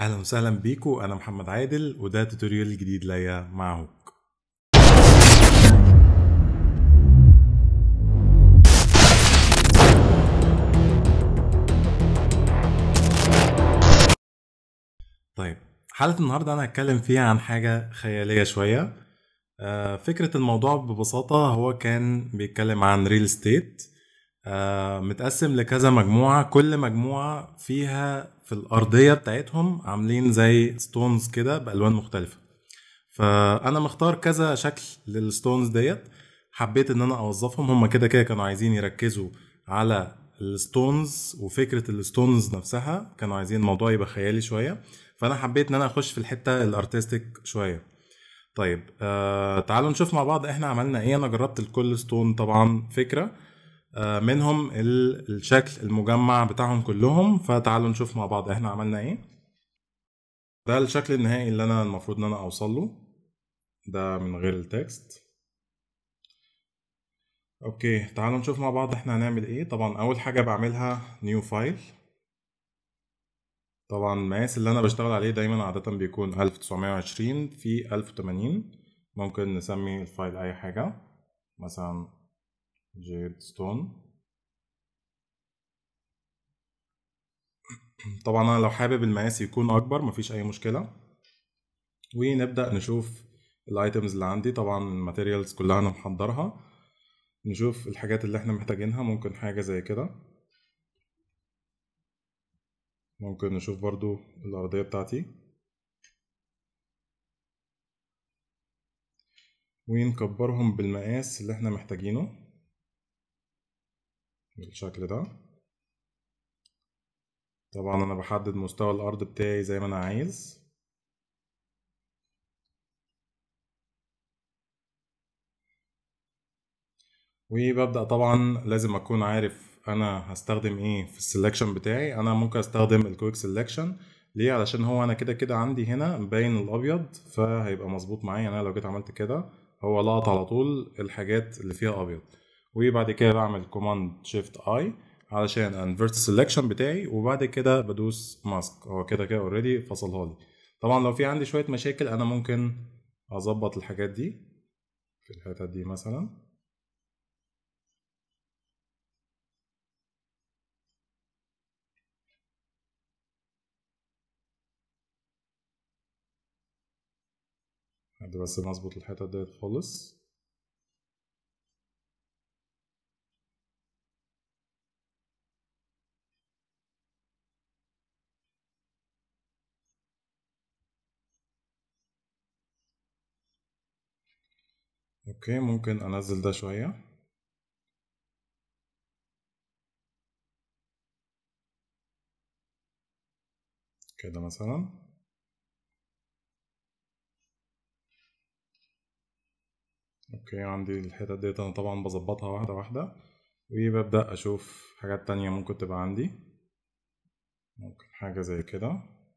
اهلا وسهلا بيكم انا محمد عادل وده توتوريال جديد ليا مع هوك طيب حلقة النهاردة أنا هتكلم فيها عن حاجة خيالية شوية آه، فكرة الموضوع ببساطة هو كان بيتكلم عن ريل ستيت متقسم لكذا مجموعة كل مجموعة فيها في الأرضية بتاعتهم عاملين زي ستونز كده بألوان مختلفة فأنا مختار كذا شكل للستونز ديت حبيت إن أنا أوظفهم هما كده كده كانوا عايزين يركزوا على الستونز وفكرة الستونز نفسها كانوا عايزين الموضوع يبقى خيالي شوية فأنا حبيت إن أنا أخش في الحتة الأرتستيك شوية طيب آه تعالوا نشوف مع بعض احنا عملنا ايه انا جربت الكل ستون طبعا فكره آه منهم ال- الشكل المجمع بتاعهم كلهم فتعالوا نشوف مع بعض احنا عملنا ايه ده الشكل النهائي اللي انا المفروض ان انا اوصل له ده من غير التكست اوكي تعالوا نشوف مع بعض احنا هنعمل ايه طبعا اول حاجه بعملها نيو فايل طبعا المقاس اللي انا بشتغل عليه دايما عادة بيكون 1920 في 1080 ممكن نسمي الفايل اي حاجة مثلا جيد ستون طبعا انا لو حابب المقاس يكون اكبر مفيش اي مشكلة ونبدأ نشوف الايتمز اللي عندي طبعا الماتيريالز كلها انا محضرها نشوف الحاجات اللي احنا محتاجينها ممكن حاجة زي كده ممكن نشوف برضو الأرضية بتاعتي ونكبرهم بالمقاس اللي احنا محتاجينه بالشكل ده طبعا انا بحدد مستوى الارض بتاعي زي ما انا عايز وببدأ طبعا لازم اكون عارف انا هستخدم ايه في السلكشن بتاعي انا ممكن استخدم الكويك سلكشن ليه علشان هو انا كده كده عندي هنا باين الابيض فهيبقى مظبوط معايا انا لو جيت عملت كده هو لقط على طول الحاجات اللي فيها ابيض وبعد كده بعمل كوماند شيفت اي علشان انفرت السلكشن بتاعي وبعد كده بدوس ماسك هو كده كده اوريدي فصلها لي طبعا لو في عندي شويه مشاكل انا ممكن اظبط الحاجات دي في الحتت دي مثلا لحد بس ما اظبط الحتت ديت خالص اوكي ممكن انزل ده شوية كده مثلا اوكي عندي الحتت ديت انا طبعا بظبطها واحدة واحدة وببدأ اشوف حاجات تانية ممكن تبقى عندي ممكن حاجة زي كده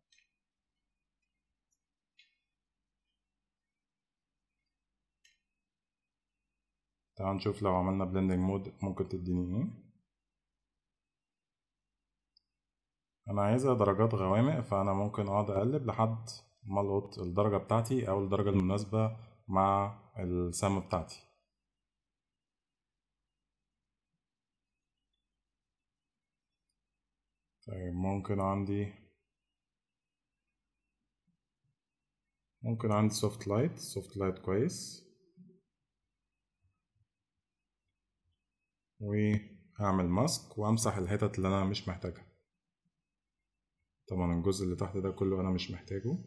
تعال نشوف لو عملنا بلندنج مود ممكن تديني ايه انا عايزها درجات غوامق فانا ممكن اقعد اقلب لحد ما القط الدرجة بتاعتي او الدرجة المناسبة مع السم بتاعتي طيب ممكن عندي ممكن عندي سوفت لايت سوفت لايت كويس وهعمل ماسك وامسح الحتت اللي انا مش محتاجها طبعا الجزء اللي تحت ده كله انا مش محتاجه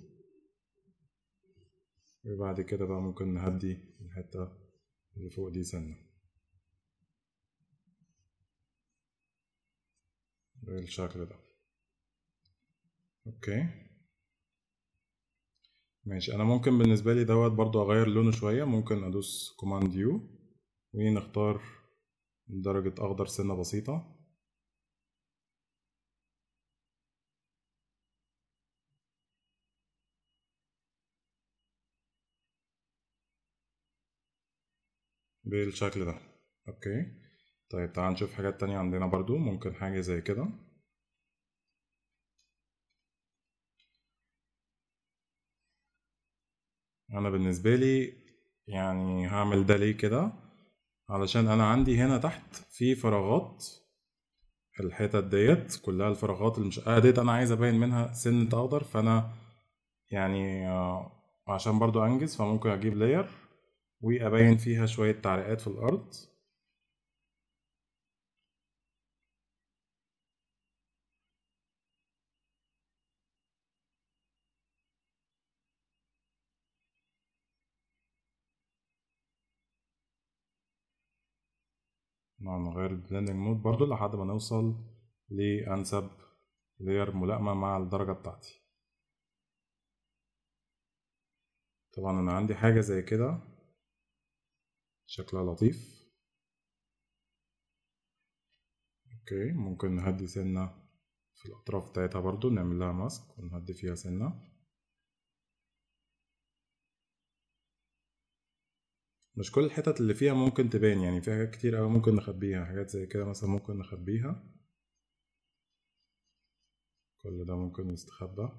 وبعد كده بقى ممكن نهدي الحتة اللي فوق دي سنة بالشكل ده اوكي ماشي انا ممكن بالنسبة لي دوت برضو اغير لونه شوية ممكن ادوس كوماند يو ونختار درجة اخضر سنة بسيطة بالشكل ده اوكي طيب تعال نشوف حاجات تانية عندنا برضو ممكن حاجة زي كده انا بالنسبة لي يعني هعمل ده ليه كده علشان انا عندي هنا تحت في فراغات الحتت ديت كلها الفراغات المشققة ديت انا عايز ابين منها سنة اخضر فانا يعني آه، عشان برضو انجز فممكن اجيب لاير وابين فيها شوية تعليقات في الارض نعم نغير البلندنج مود برضو لحد ما نوصل لأنسب لير ملائمة مع الدرجة بتاعتي طبعا أنا عندي حاجة زي كده شكلها لطيف اوكي ممكن نهدي سنة في الأطراف بتاعتها برضو نعمل لها ماسك ونهدي فيها سنة مش كل الحتت اللي فيها ممكن تبان يعني في حاجات كتير أوي ممكن نخبيها حاجات زي كده مثلا ممكن نخبيها كل ده ممكن يستخبى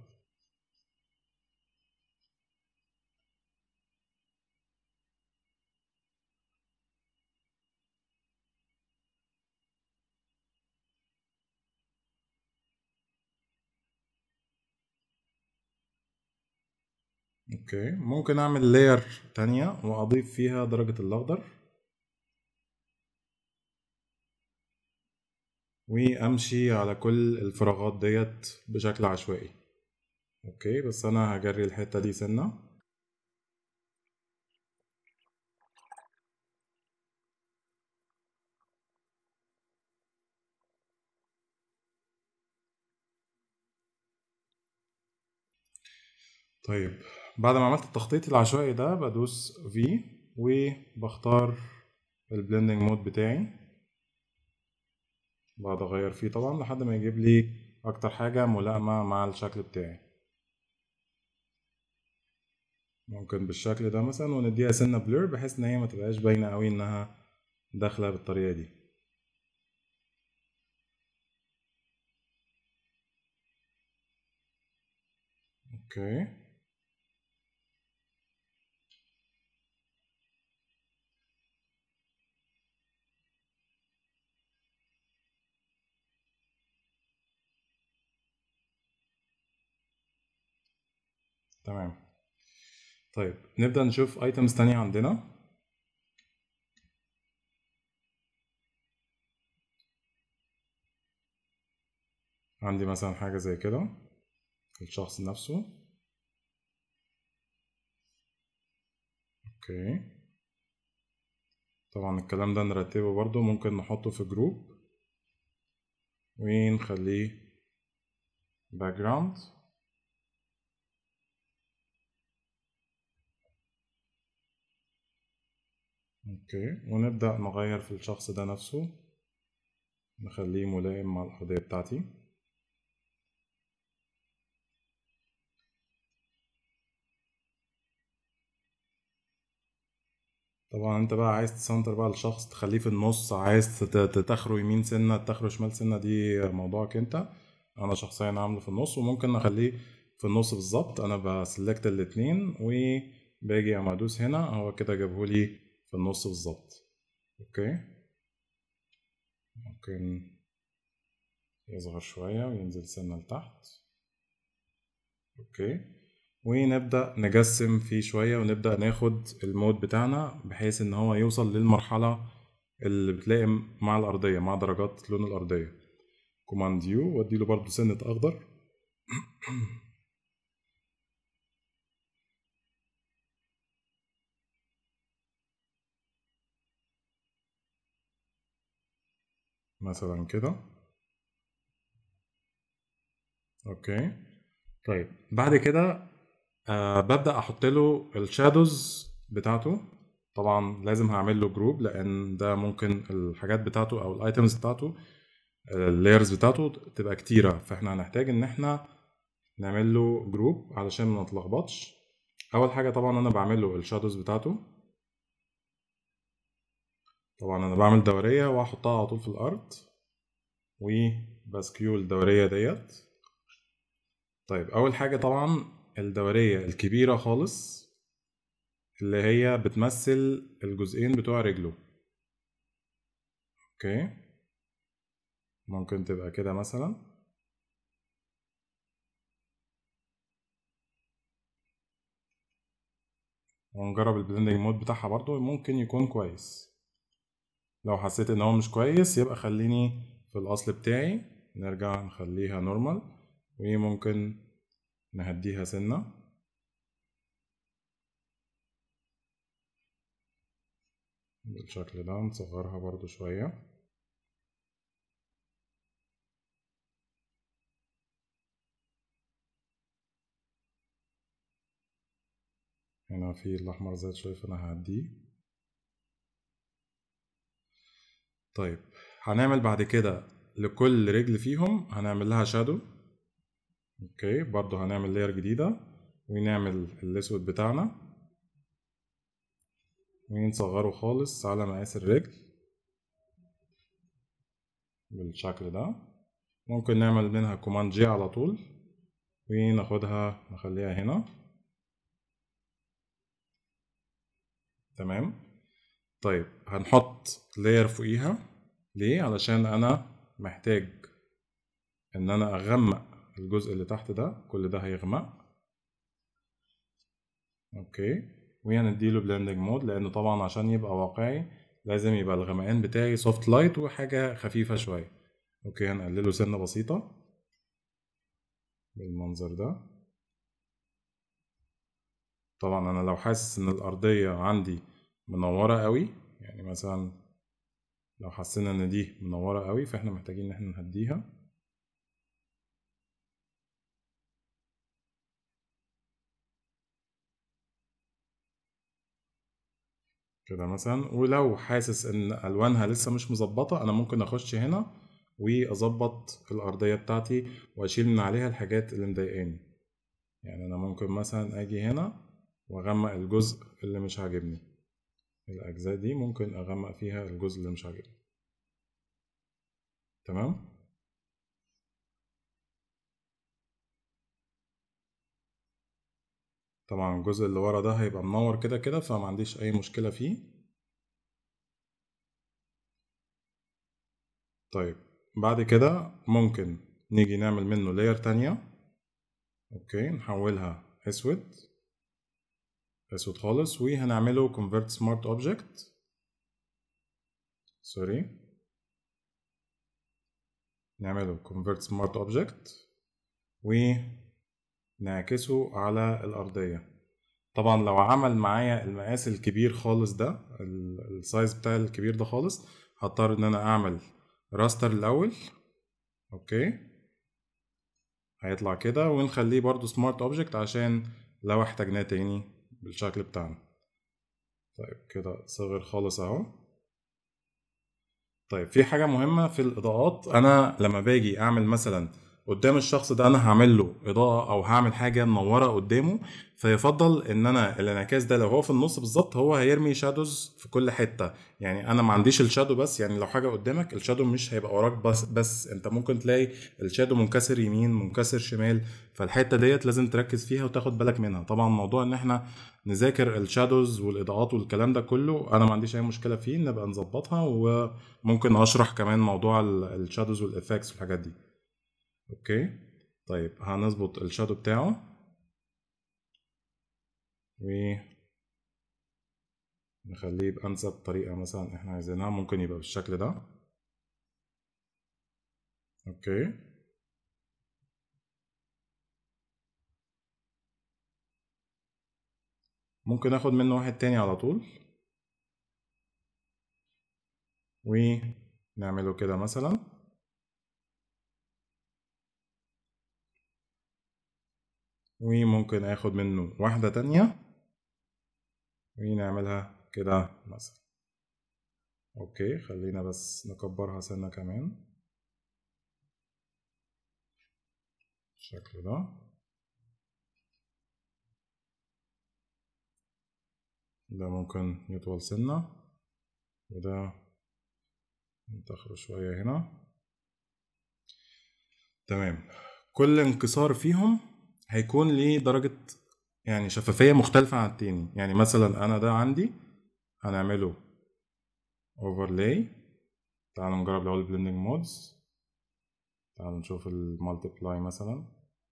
اوكي ممكن اعمل لاير تانية واضيف فيها درجة الاخضر وامشي على كل الفراغات ديت بشكل عشوائي اوكي بس انا هجري الحتة دي سنة طيب بعد ما عملت التخطيط العشوائي ده بدوس V وبختار البلندنج مود بتاعي بقعد اغير فيه طبعا لحد ما يجيب لي اكتر حاجة ملائمة مع الشكل بتاعي ممكن بالشكل ده مثلا ونديها سنة بلور بحيث ان هي ما تبقاش باينة قوي انها داخلة بالطريقة دي اوكي تمام طيب نبدأ نشوف ايتمز تانية عندنا عندي مثلا حاجة زي كده الشخص نفسه اوكي طبعا الكلام ده نرتبه برضو ممكن نحطه في جروب ونخليه background اوكي ونبدأ نغير في الشخص ده نفسه نخليه ملائم مع الأرضية بتاعتي طبعا انت بقى عايز تسنتر بقى الشخص تخليه في النص عايز تتخره يمين سنة تتخره شمال سنة دي موضوعك انت انا شخصيا عامله في النص وممكن اخليه في النص بالظبط انا بسلكت الاتنين وباجي اما ادوس هنا هو كده جابهولي في النص بالظبط اوكي ممكن يصغر شوية وينزل سنة لتحت اوكي ونبدأ نجسم فيه شوية ونبدأ ناخد المود بتاعنا بحيث ان هو يوصل للمرحلة اللي بتلائم مع الأرضية مع درجات لون الأرضية كوماند يو واديله برضو سنة أخضر مثلا كده اوكي طيب بعد كده آه ببدأ أحط له الشادوز بتاعته طبعا لازم هعمل له جروب لأن ده ممكن الحاجات بتاعته أو الأيتمز بتاعته اللايرز بتاعته تبقى كتيرة فاحنا هنحتاج إن احنا نعمل له جروب علشان ما نتلخبطش أول حاجة طبعا أنا بعمل له الشادوز بتاعته طبعا أنا بعمل دورية وأحطها على طول في الأرض وبسكيو الدورية ديت طيب أول حاجة طبعا الدورية الكبيرة خالص اللي هي بتمثل الجزئين بتوع رجله اوكي ممكن تبقى كده مثلا ونجرب البلندنج مود بتاعها برضو ممكن يكون كويس لو حسيت ان هو مش كويس يبقى خليني في الاصل بتاعي نرجع نخليها نورمال وممكن نهديها سنة بالشكل ده نصغرها برضو شوية هنا في الأحمر زاد شوية فأنا هعديه طيب هنعمل بعد كده لكل رجل فيهم هنعمل لها شادو اوكي برضو هنعمل لاير جديدة ونعمل الاسود بتاعنا ونصغره خالص على مقاس الرجل بالشكل ده ممكن نعمل منها كوماند جي على طول وناخدها نخليها هنا تمام طيب هنحط لاير فوقيها ليه علشان انا محتاج ان انا اغمق الجزء اللي تحت ده كل ده هيغمق اوكي وهنديله بلندنج مود لان طبعا عشان يبقى واقعي لازم يبقى الغمقان بتاعي سوفت لايت وحاجه خفيفه شويه اوكي هنقلله سنه بسيطه بالمنظر ده طبعا انا لو حاسس ان الارضيه عندي منوره قوي يعني مثلا لو حسينا ان دي منوره قوي فاحنا محتاجين ان احنا نهديها كده مثلا ولو حاسس ان الوانها لسه مش مظبطه انا ممكن اخش هنا واظبط الارضيه بتاعتي واشيل من عليها الحاجات اللي مضايقاني يعني انا ممكن مثلا اجي هنا واغمق الجزء اللي مش عاجبني الاجزاء دي ممكن اغمق فيها الجزء اللي مش عاجبني تمام طبعا الجزء اللي ورا ده هيبقى منور كده كده فما عنديش اي مشكلة فيه طيب بعد كده ممكن نيجي نعمل منه لاير تانية اوكي نحولها اسود اسود خالص وهنعمله convert smart object سوري نعمله convert smart object ونعكسه على الأرضية طبعا لو عمل معايا المقاس الكبير خالص ده السايز بتاع الكبير ده خالص هضطر ان انا اعمل راستر الاول اوكي هيطلع كده ونخليه برضو سمارت اوبجكت عشان لو احتاجناه تاني بالشكل بتاعنا طيب كده صغر خالص اهو طيب في حاجة مهمة في الإضاءات أنا لما باجي أعمل مثلا قدام الشخص ده أنا هعمل له إضاءة أو هعمل حاجة منورة قدامه فيفضل إن أنا الانعكاس ده لو هو في النص بالظبط هو هيرمي شادوز في كل حتة يعني أنا ما عنديش الشادو بس يعني لو حاجة قدامك الشادو مش هيبقى وراك بس بس أنت ممكن تلاقي الشادو منكسر يمين منكسر شمال فالحتة ديت لازم تركز فيها وتاخد بالك منها طبعا موضوع إن إحنا نذاكر الشادوز والاضاءات والكلام ده كله انا ما عنديش اي مشكله فيه نبقى نظبطها وممكن اشرح كمان موضوع الشادوز والافكتس والحاجات دي اوكي طيب هنظبط الشادو بتاعه و نخليه بأنسب طريقة مثلا احنا عايزينها ممكن يبقى بالشكل ده اوكي ممكن اخد منه واحد تاني على طول ونعمله كده مثلا وممكن اخد منه واحدة تانية ونعملها كده مثلا اوكي خلينا بس نكبرها سنة كمان بالشكل ده ده ممكن يطول سنة وده نتأخر شوية هنا تمام كل انكسار فيهم هيكون ليه درجة يعني شفافية مختلفة عن التاني يعني مثلا أنا ده عندي هنعمله overlay تعالوا نجرب الأول blending modes تعالوا نشوف المالتيبلاي مثلا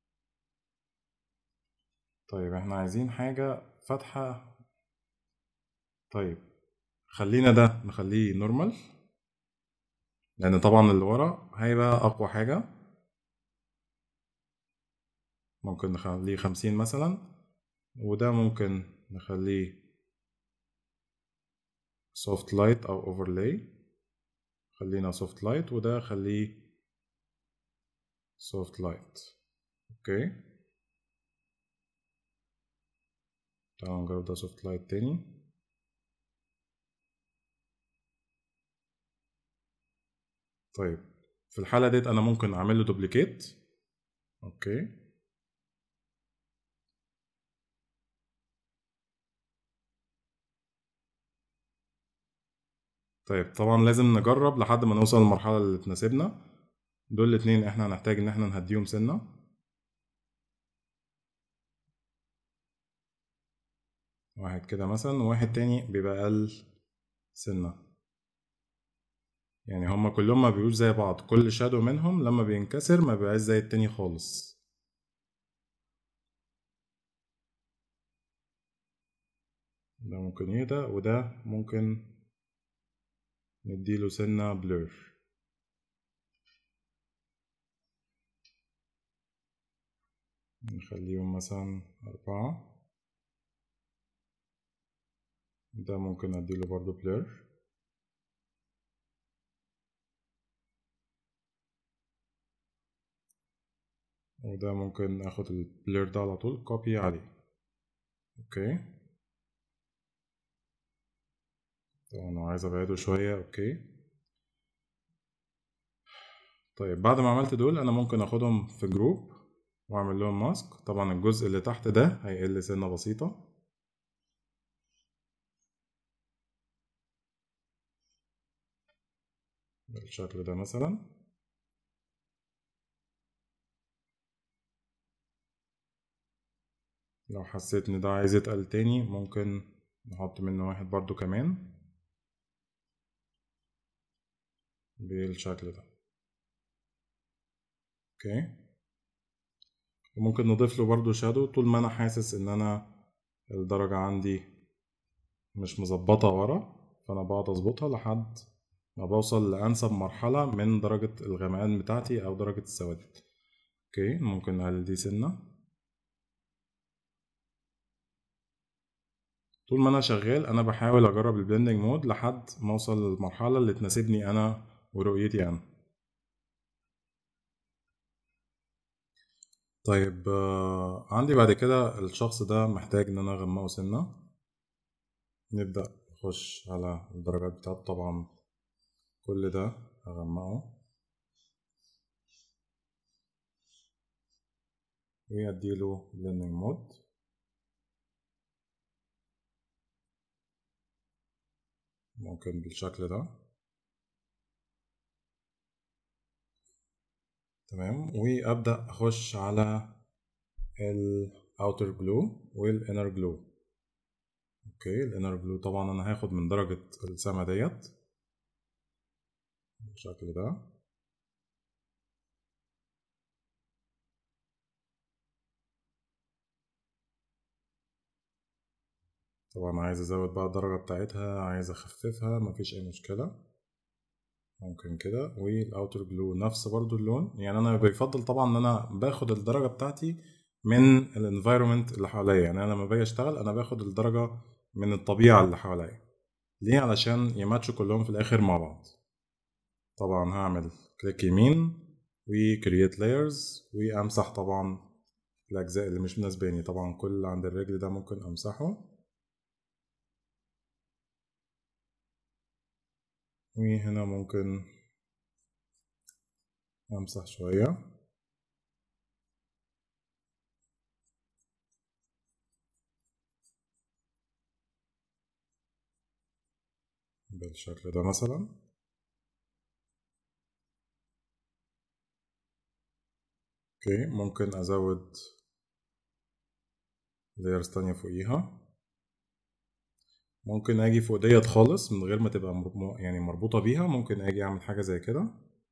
طيب احنا عايزين حاجة فاتحة طيب خلينا ده نخليه نورمال لأن طبعا اللي ورا هيبقى أقوى حاجة ممكن نخليه خمسين مثلا وده ممكن نخليه soft light أو overlay خلينا soft light وده خليه soft light اوكي تعالوا نجرب ده soft light تاني طيب في الحالة ديت أنا ممكن أعمل له دوبليكيت اوكي طيب طبعا لازم نجرب لحد ما نوصل للمرحلة اللي تناسبنا دول الاتنين احنا هنحتاج ان احنا نهديهم سنة واحد كده مثلا وواحد تاني بيبقى أقل سنة يعني هما كلهم ما بيبقوش زي بعض كل شادو منهم لما بينكسر ما بيبقاش زي التاني خالص ده ممكن يهدى وده ممكن نديله سنة بلور نخليهم مثلا أربعة ده ممكن أديله برضو بلور وده ممكن اخد البلير ده على طول كوبي عليه اوكي طبعا لو عايز ابعده شوية اوكي طيب بعد ما عملت دول انا ممكن اخدهم في جروب واعمل لهم ماسك طبعا الجزء اللي تحت ده هيقل سنة بسيطة بالشكل ده مثلا لو حسيت ان ده عايز يتقل تاني ممكن نحط منه واحد برضو كمان بالشكل ده اوكي وممكن نضيف له برضو شادو طول ما انا حاسس ان انا الدرجة عندي مش مظبطة ورا فانا بقعد اظبطها لحد ما بوصل لانسب مرحلة من درجة الغمقان بتاعتي او درجة السواد اوكي ممكن نقلل دي سنة طول ما انا شغال انا بحاول اجرب البلندنج مود لحد ما اوصل للمرحله اللي تناسبني انا ورؤيتي انا طيب آه، عندي بعد كده الشخص ده محتاج ان انا اغمقه سنه نبدا نخش على الدرجات بتاعته طبعا كل ده اغمقه واديله بلندنج مود ممكن بالشكل ده تمام وابدا اخش على الاوتر جلو والانر جلو اوكي الانر جلو طبعا انا هاخد من درجة السما ديت بالشكل ده طبعا عايز ازود بقى الدرجة بتاعتها عايز اخففها مفيش اي مشكلة ممكن كده والاوتر جلو نفس برضو اللون يعني انا بيفضل طبعا ان انا باخد الدرجة بتاعتي من الانفايرومنت اللي حواليا يعني انا لما باجي اشتغل انا باخد الدرجة من الطبيعة اللي حواليا ليه علشان يماتشوا كلهم في الاخر مع بعض طبعا هعمل كليك يمين وكرييت لايرز وامسح طبعا الاجزاء اللي مش مناسباني طبعا كل اللي عند الرجل ده ممكن امسحه وهنا ممكن امسح شوية بالشكل ده مثلا اوكي ممكن ازود layers تانية فوقيها ممكن اجي فوق ديت خالص من غير ما تبقى مر- يعني مربوطة بيها ممكن اجي اعمل حاجة زي كده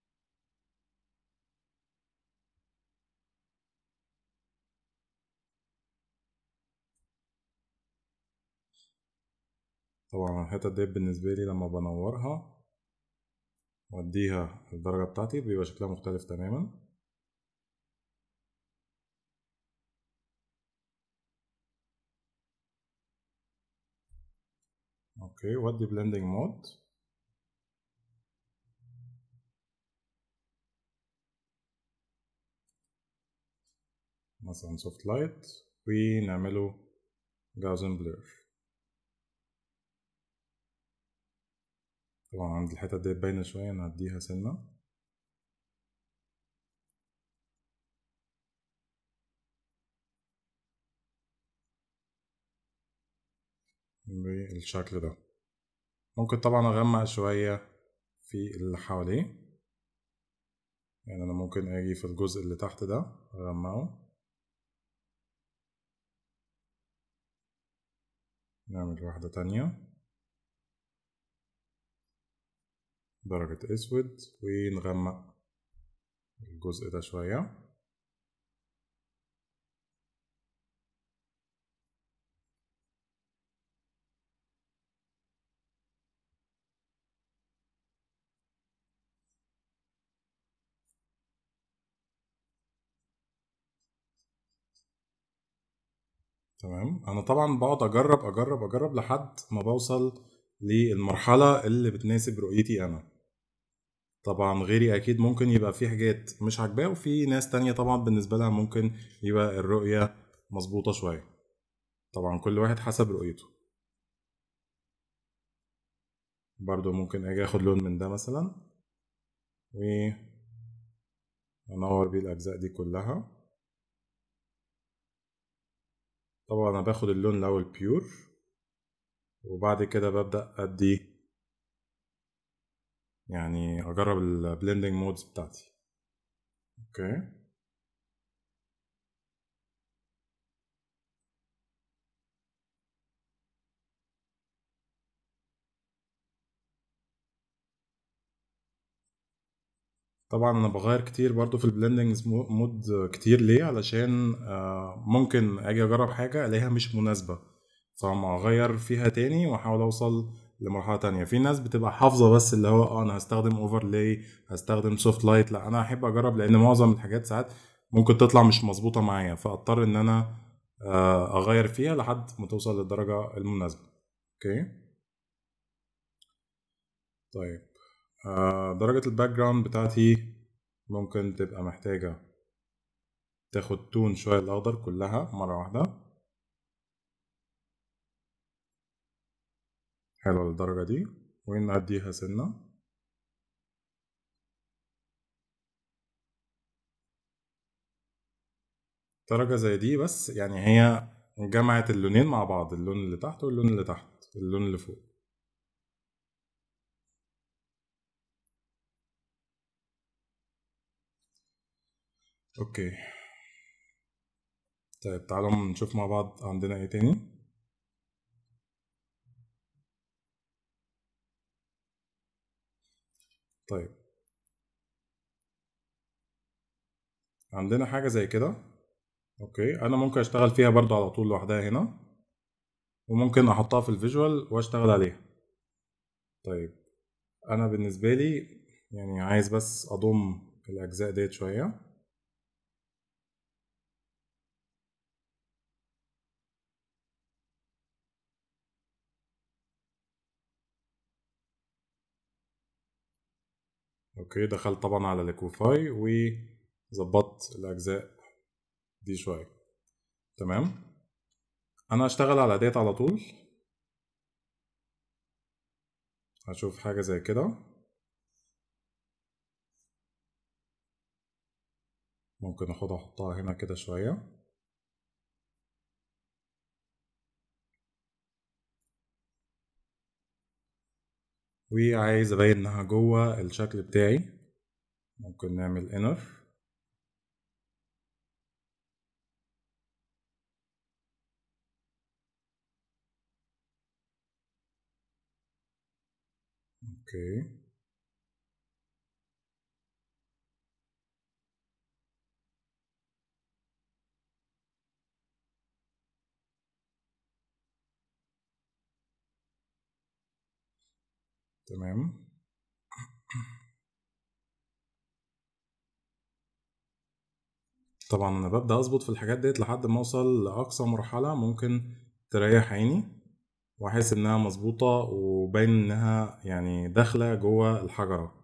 طبعا الحتة ديت بالنسبة لي لما بنورها واديها الدرجة بتاعتي بيبقى شكلها مختلف تماما اوكي وادي بلندنج مود مثلا سوفت لايت ونعمله جاوزن بلور طبعا عند الحتة دي باينة شوية نعديها سنة بالشكل ده ممكن طبعا اغمق شوية في اللي حواليه يعني انا ممكن اجي في الجزء اللي تحت ده اغمقه نعمل واحدة تانية درجة اسود ونغمق الجزء ده شوية تمام انا طبعا بقعد اجرب اجرب اجرب لحد ما بوصل للمرحلة اللي بتناسب رؤيتي انا طبعا غيري اكيد ممكن يبقى في حاجات مش عاجباه وفي ناس تانية طبعا بالنسبة لها ممكن يبقى الرؤية مظبوطة شوية طبعا كل واحد حسب رؤيته برضو ممكن اجي اخد لون من ده مثلا و انور بيه الاجزاء دي كلها طبعا انا باخد اللون الاول بيور وبعد كده ببدأ ادي يعني اجرب البلندنج مودز بتاعتي اوكي طبعا انا بغير كتير برضو في البلندنج مود كتير ليه علشان آه، ممكن اجي اجرب حاجه الاقيها مش مناسبه فما اغير فيها تاني واحاول اوصل لمرحله تانية في ناس بتبقى حافظه بس اللي هو اه انا هستخدم اوفرلاي هستخدم سوفت لايت لا انا احب اجرب لان معظم الحاجات ساعات ممكن تطلع مش مظبوطه معايا فاضطر ان انا آه، اغير فيها لحد ما توصل للدرجه المناسبه اوكي طيب آه، درجة الباك جراوند بتاعتي ممكن تبقى محتاجة تاخد تون شوية الأخضر كلها مرة واحدة حلوة للدرجة دي ونعديها سنة درجة زي دي بس يعني هي جمعت اللونين مع بعض اللون اللي تحت واللون اللي تحت اللون اللي فوق اوكي طيب تعالوا نشوف مع بعض عندنا ايه تاني طيب عندنا حاجة زي كده اوكي انا ممكن اشتغل فيها برضو على طول لوحدها هنا وممكن احطها في الفيجوال واشتغل عليها طيب انا بالنسبة لي يعني عايز بس اضم الاجزاء ديت شوية اوكي دخلت طبعا على ليكوفاي وظبطت الاجزاء دي شويه تمام انا هشتغل على ديت على طول هشوف حاجه زي كده ممكن اخدها احطها هنا كده شويه وعايز ابين انها جوه الشكل بتاعي ممكن نعمل inner اوكي تمام طبعا انا ببدا اظبط في الحاجات ديت لحد ما اوصل لاقصى مرحله ممكن تريح عيني واحس انها مظبوطه وباين انها يعني داخله جوه الحجره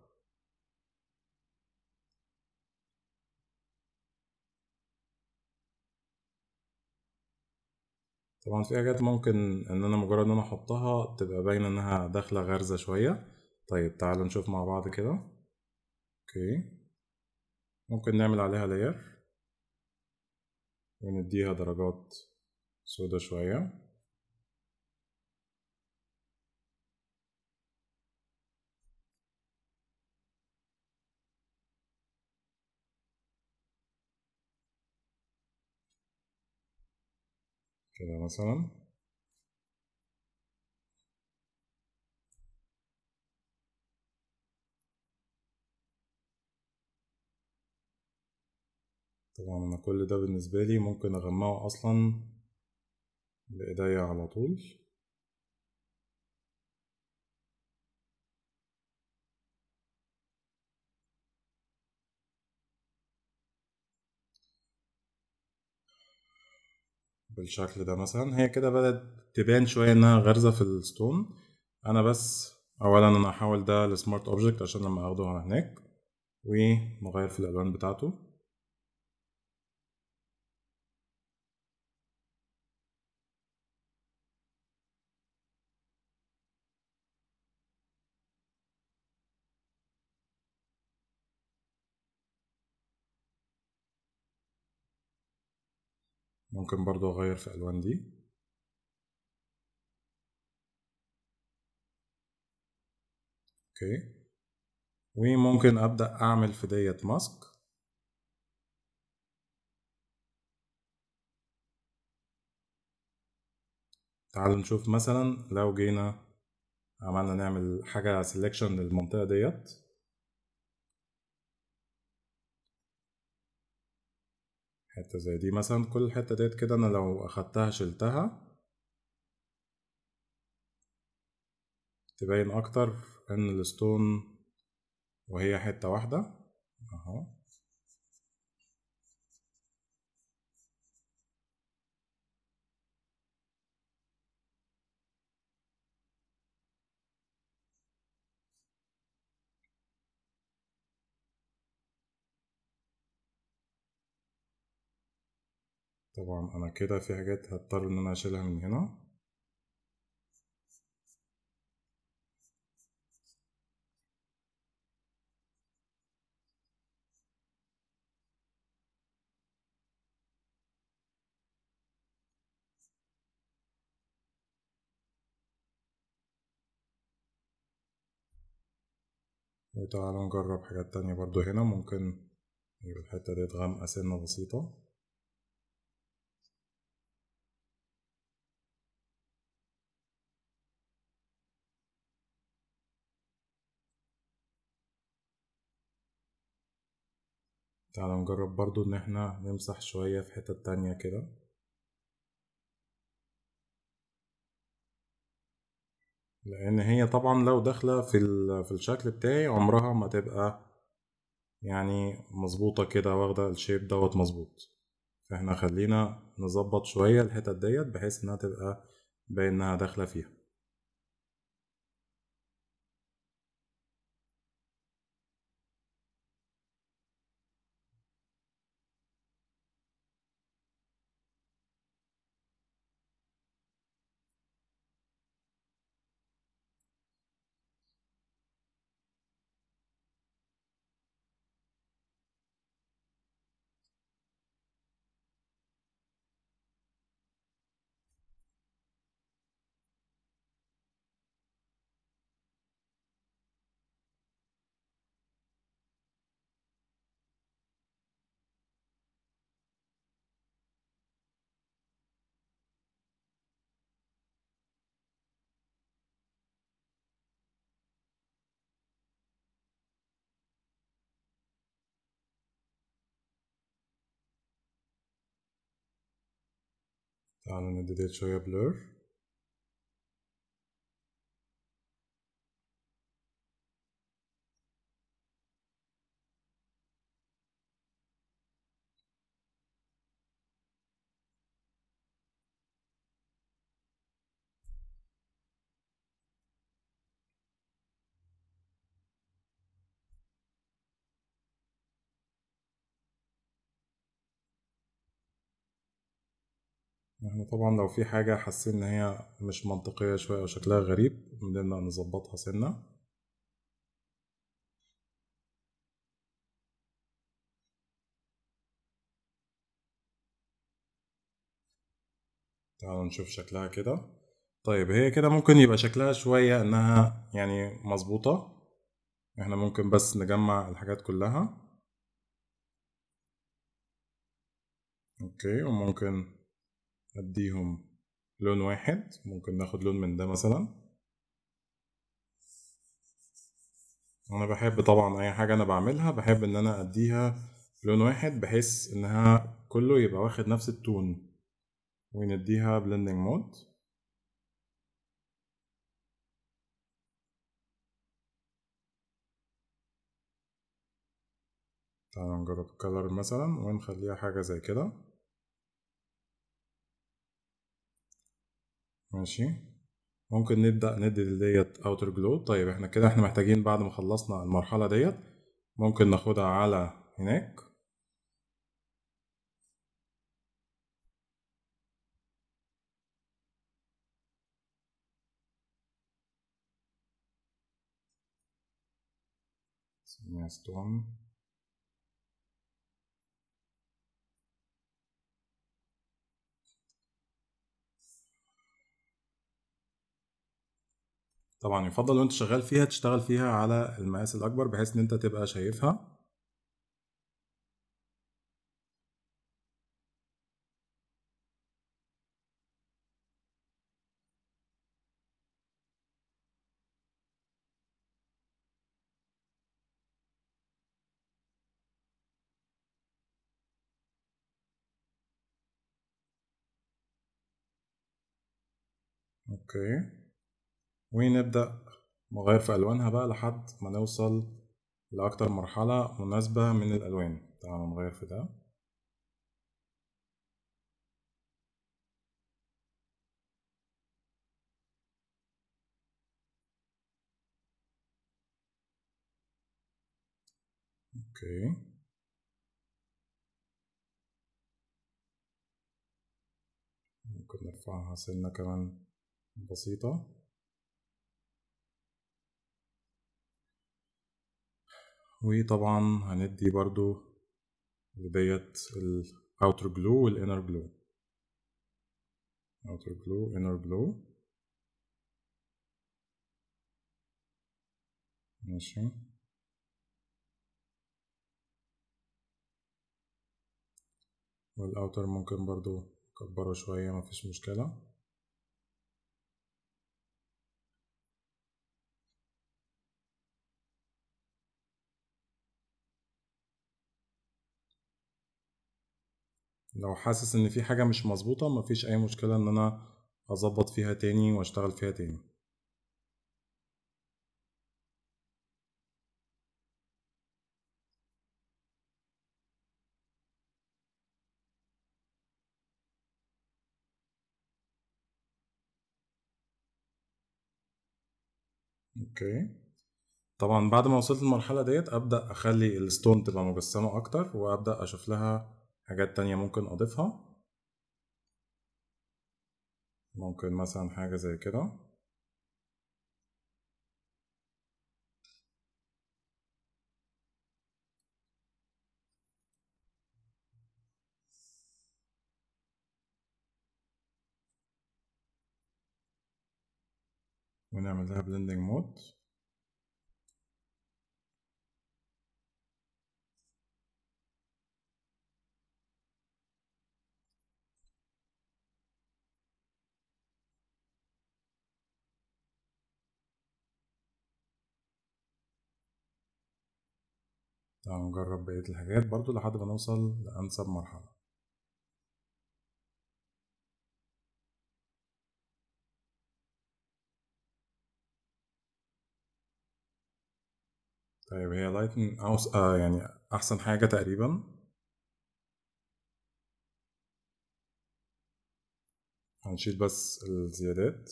طبعا في حاجات ممكن ان انا مجرد ان انا احطها تبقى باينه انها داخله غارزه شويه طيب تعالوا نشوف مع بعض كده اوكي ممكن نعمل عليها لاير ونديها درجات سودا شوية كده مثلا طبعا انا كل ده بالنسبة لي ممكن اغمقه اصلا بايديا على طول بالشكل ده مثلا هي كده بدأت تبان شوية انها غارزة في الستون انا بس اولا انا هحول ده لسمارت اوبجكت عشان لما اخده على هناك ونغير في الالوان بتاعته ممكن برضو اغير في الالوان دي اوكي وممكن ابدا اعمل في ديت ماسك تعالوا نشوف مثلا لو جينا عملنا نعمل حاجة سيلكشن للمنطقة ديت حتة زي دي مثلا كل الحتة ديت كده أنا لو أخدتها شلتها تبين أكتر إن الستون وهي حتة واحدة أهو طبعا أنا كده في حاجات هضطر إن أنا أشيلها من هنا وتعالوا نجرب حاجات تانية برضو هنا ممكن نجيب الحتة ديت غامقة سنة بسيطة تعالوا نجرب برضو ان احنا نمسح شوية في حتة تانية كده لان هي طبعا لو داخلة في, في الشكل بتاعي عمرها ما تبقى يعني مظبوطة كده واخدة الشيب دوت مظبوط فاحنا خلينا نظبط شوية الحتت ديت بحيث انها تبقى باين انها داخلة فيها تعالوا ندي ديت شوية بلور احنا طبعا لو في حاجة حاسين ان هي مش منطقية شوية او شكلها غريب بنبدأ نظبطها سنة تعالوا نشوف شكلها كده طيب هي كده ممكن يبقى شكلها شوية انها يعني مظبوطة احنا ممكن بس نجمع الحاجات كلها اوكي وممكن اديهم لون واحد ممكن ناخد لون من ده مثلا انا بحب طبعا اي حاجة انا بعملها بحب ان انا اديها لون واحد بحيث انها كله يبقى واخد نفس التون ونديها blending مود تعالوا نجرب الكلر مثلا ونخليها حاجة زي كده ماشي ممكن نبدأ ندي ديت اوتر جلو طيب احنا كده احنا محتاجين بعد ما خلصنا المرحلة ديت ممكن ناخدها على هناك نسميها ستون طبعا يفضل وانت شغال فيها تشتغل فيها على المقاس الاكبر بحيث ان انت تبقى شايفها اوكي ونبدأ نغير في ألوانها بقى لحد ما نوصل لأكتر مرحلة مناسبة من الألوان تعالوا نغير في ده اوكي ممكن نرفعها سنة كمان بسيطة وطبعا هندي برضو لديت الاوتر جلو والانر جلو outer glow inner glow ماشي والاوتر ممكن برضو اكبره شوية مفيش مشكلة لو حاسس ان في حاجة مش مظبوطة مفيش اي مشكلة ان انا اظبط فيها تاني واشتغل فيها تاني اوكي طبعا بعد ما وصلت المرحلة ديت ابدأ اخلي الستون تبقى مجسمة اكتر وابدأ اشوف لها حاجات تانية ممكن اضيفها ممكن مثلا حاجة زي كده ونعمل لها blending مود تعالوا نجرب بقية الحاجات برضو لحد ما نوصل لأنسب مرحلة طيب هي لايتن أوس... آه يعني أحسن حاجة تقريبا هنشيل بس الزيادات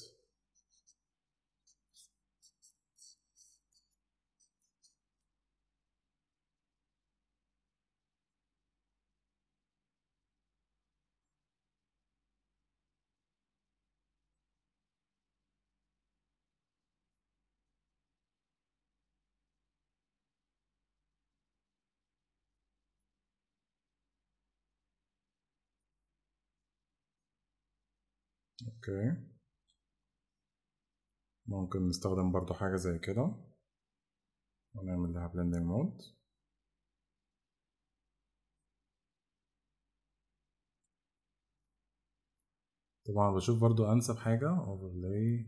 اوكي ممكن نستخدم برضو حاجة زي كده ونعمل لها blending مود طبعا بشوف برضو أنسب حاجة overlay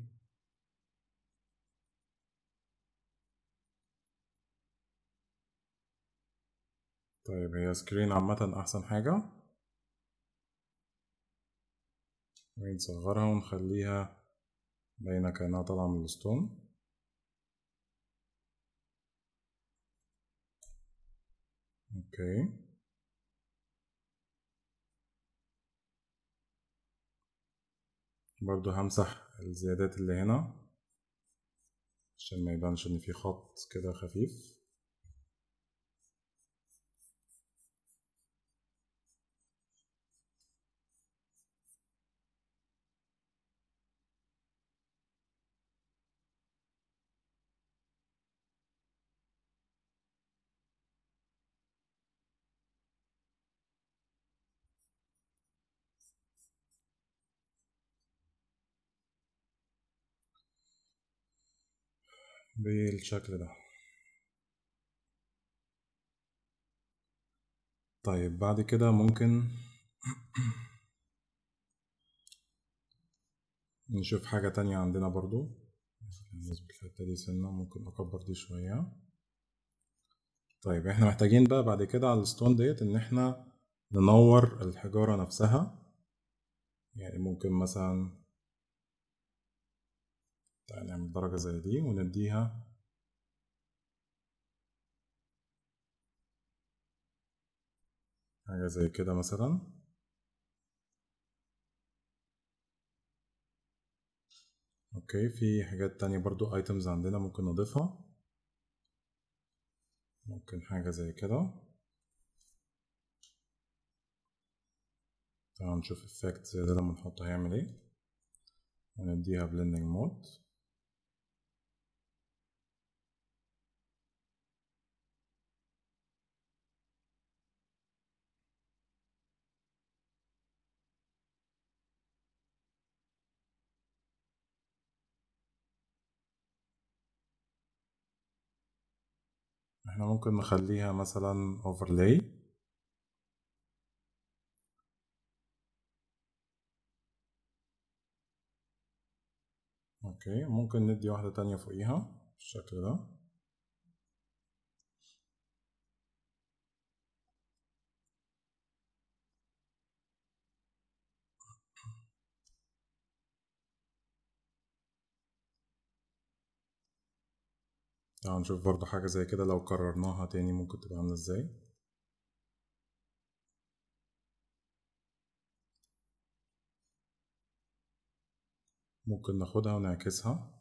طيب هي سكرين عامة أحسن حاجة ونصغرها ونخليها باينة كأنها طالعة من الستون اوكي برضو همسح الزيادات اللي هنا عشان ما يبانش ان في خط كده خفيف بالشكل ده طيب بعد كده ممكن نشوف حاجة تانية عندنا برضو نظبط الحتة دي سنة ممكن أكبر دي شوية طيب احنا محتاجين بقى بعد كده على الستون ديت ان احنا ننور الحجارة نفسها يعني ممكن مثلا تعالى نعمل درجة زي دي ونديها حاجة زي كده مثلا اوكي في حاجات تانية برضو ايتمز عندنا ممكن نضيفها ممكن حاجة زي كده تعالوا نشوف effect زي ده لما نحطه هيعمل ايه ونديها blending mode احنا ممكن نخليها مثلا overlay اوكي ممكن ندي واحدة تانية فوقيها بالشكل ده تعالوا نشوف برضو حاجة زي كده لو كررناها تاني ممكن تبقى عاملة ازاي ممكن ناخدها ونعكسها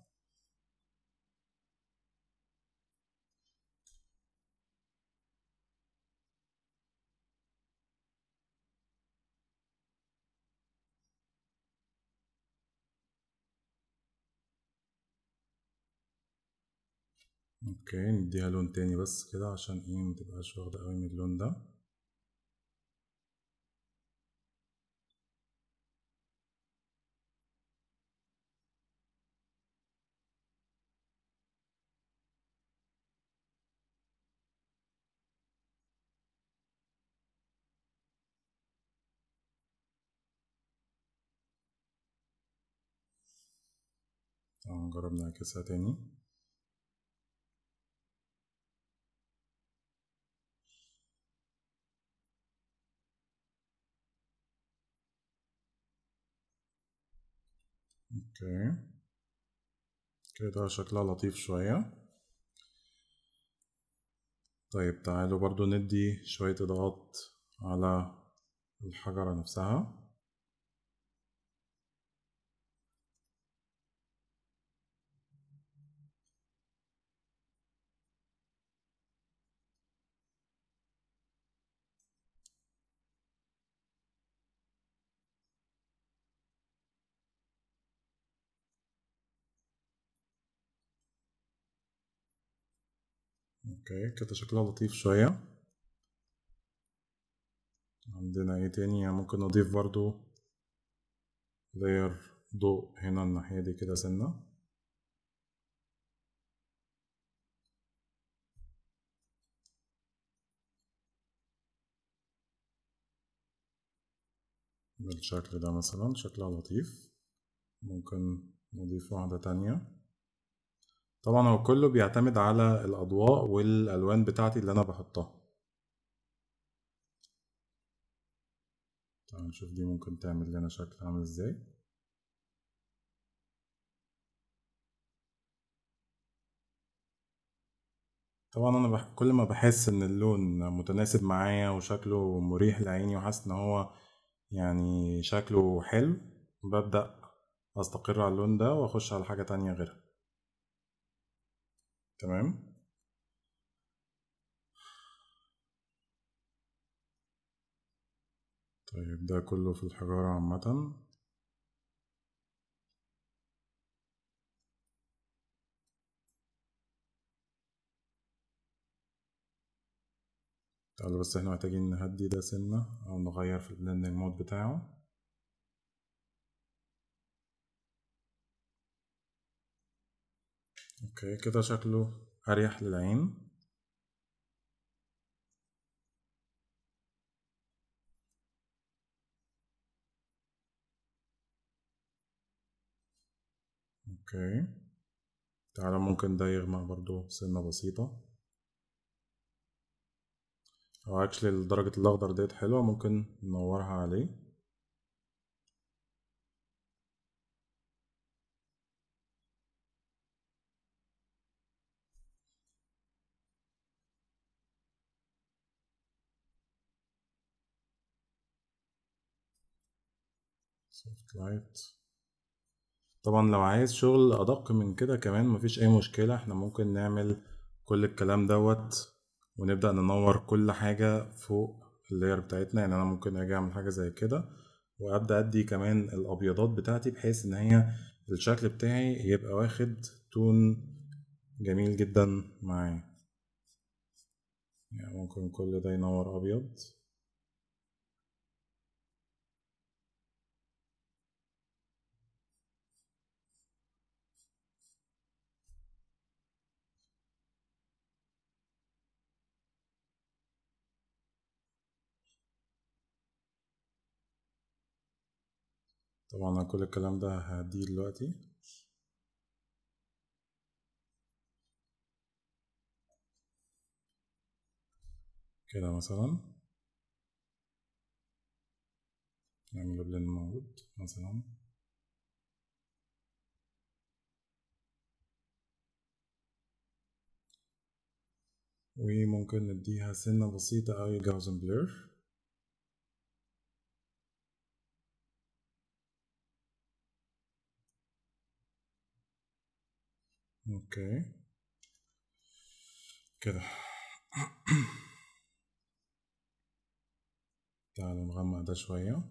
اوكي نديها لون تاني بس كده عشان ايه متبقاش واخدة اوي من اللون ده تعالوا نجرب نعكسها تاني اوكي كده شكلها لطيف شوية طيب تعالوا برضو ندي شوية إضاءات على الحجرة نفسها اوكي كده شكلها لطيف شوية عندنا ايه تاني يعني ممكن نضيف برضو لاير ضوء هنا الناحية دي كده سنة بالشكل ده مثلا شكلها لطيف ممكن نضيف واحدة تانية طبعا هو كله بيعتمد على الأضواء والألوان بتاعتي اللي أنا بحطها تعال نشوف دي ممكن تعمل لنا شكل عامل ازاي طبعا انا بح... كل ما بحس ان اللون متناسب معايا وشكله مريح لعيني وحاسس ان هو يعني شكله حلو ببدأ استقر على اللون ده واخش على حاجة تانية غيرها تمام طيب ده كله في الحجارة عامة تعالوا بس احنا محتاجين نهدي ده سنة أو نغير في البلندنج مود بتاعه اوكي كده شكله أريح للعين اوكي تعالى ممكن ده يغمق برضو سنة بسيطة او اكشلي درجة الاخضر ديت حلوة ممكن ننورها عليه soft light طبعا لو عايز شغل ادق من كده كمان مفيش اي مشكلة احنا ممكن نعمل كل الكلام دوت ونبدأ ننور كل حاجة فوق اللاير بتاعتنا يعني انا ممكن اجي اعمل حاجة زي كده وابدأ ادي كمان الابيضات بتاعتي بحيث ان هي الشكل بتاعي يبقى واخد تون جميل جدا معايا يعني ممكن كل ده ينور ابيض طبعا كل الكلام ده هعديه دلوقتي كده مثلا نعمل بلين مود مثلا وممكن نديها سنة بسيطة أوي جاوزن بلير اوكي كده تعالوا نغمق ده شوية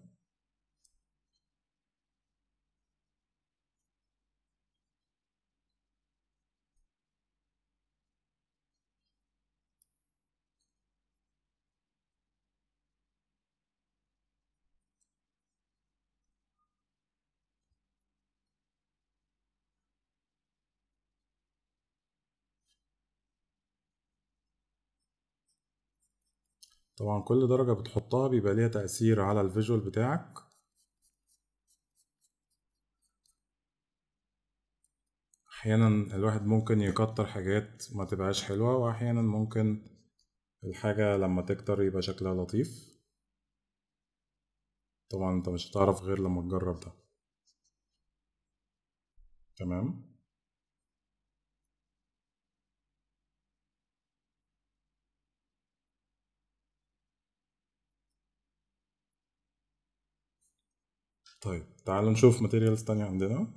طبعا كل درجة بتحطها بيبقى ليها تأثير على الفيجوال بتاعك أحيانا الواحد ممكن يكتر حاجات ما تبقاش حلوة وأحيانا ممكن الحاجة لما تكتر يبقى شكلها لطيف طبعا انت مش هتعرف غير لما تجرب ده تمام طيب تعالوا نشوف ماتيريالز تانية عندنا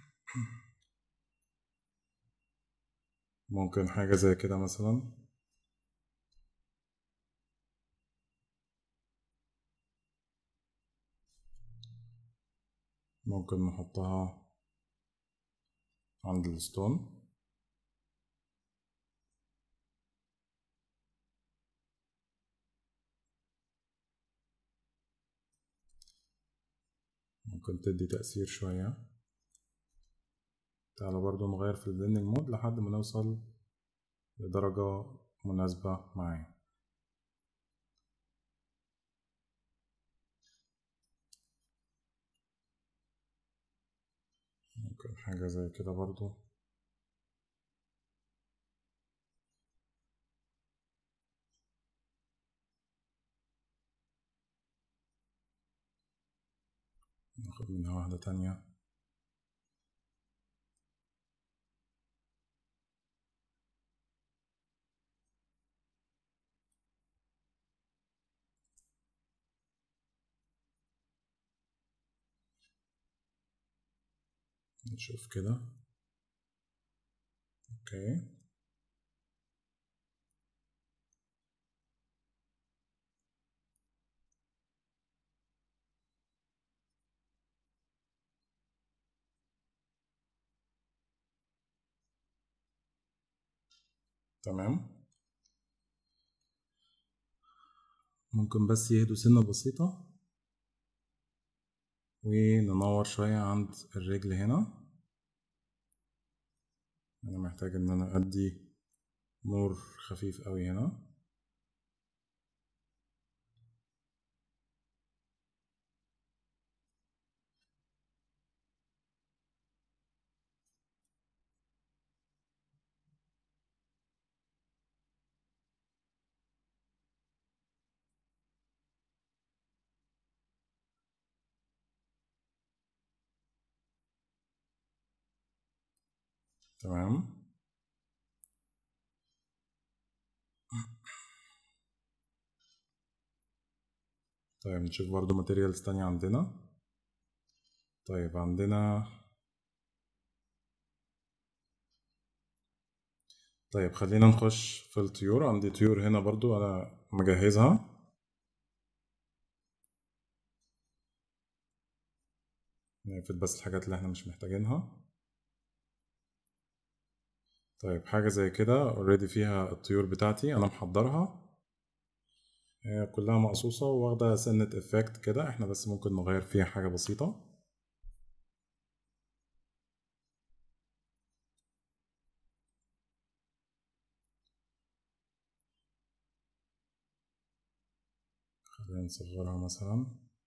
ممكن حاجة زي كده مثلا ممكن نحطها عند الستون ممكن تدي تأثير شوية تعالى برضو نغير في البلندنج مود لحد ما نوصل لدرجة مناسبة معايا ممكن حاجة زي كده برضو ناخد منها واحدة تانية نشوف كده اوكي تمام ممكن بس يهدوا سنة بسيطة وننور شوية عند الرجل هنا أنا محتاج إن أنا أدي نور خفيف أوي هنا تمام طيب نشوف برضو ماتيريالز تانية عندنا طيب عندنا طيب خلينا نخش في الطيور عندي طيور هنا برضو أنا مجهزها نقفل بس الحاجات اللي احنا مش محتاجينها طيب حاجة زي كده اوريدي فيها الطيور بتاعتي أنا محضرها هي كلها مقصوصة واخدة سنة افكت كده احنا بس ممكن نغير فيها حاجة بسيطة خلينا نصغرها مثلا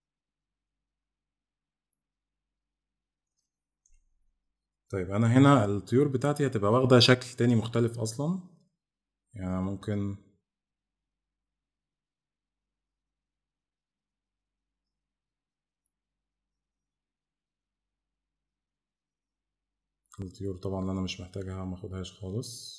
طيب انا هنا الطيور بتاعتي هتبقى واخدة شكل تاني مختلف اصلا يعني ممكن الطيور طبعا انا مش محتاجها ماخدهاش خالص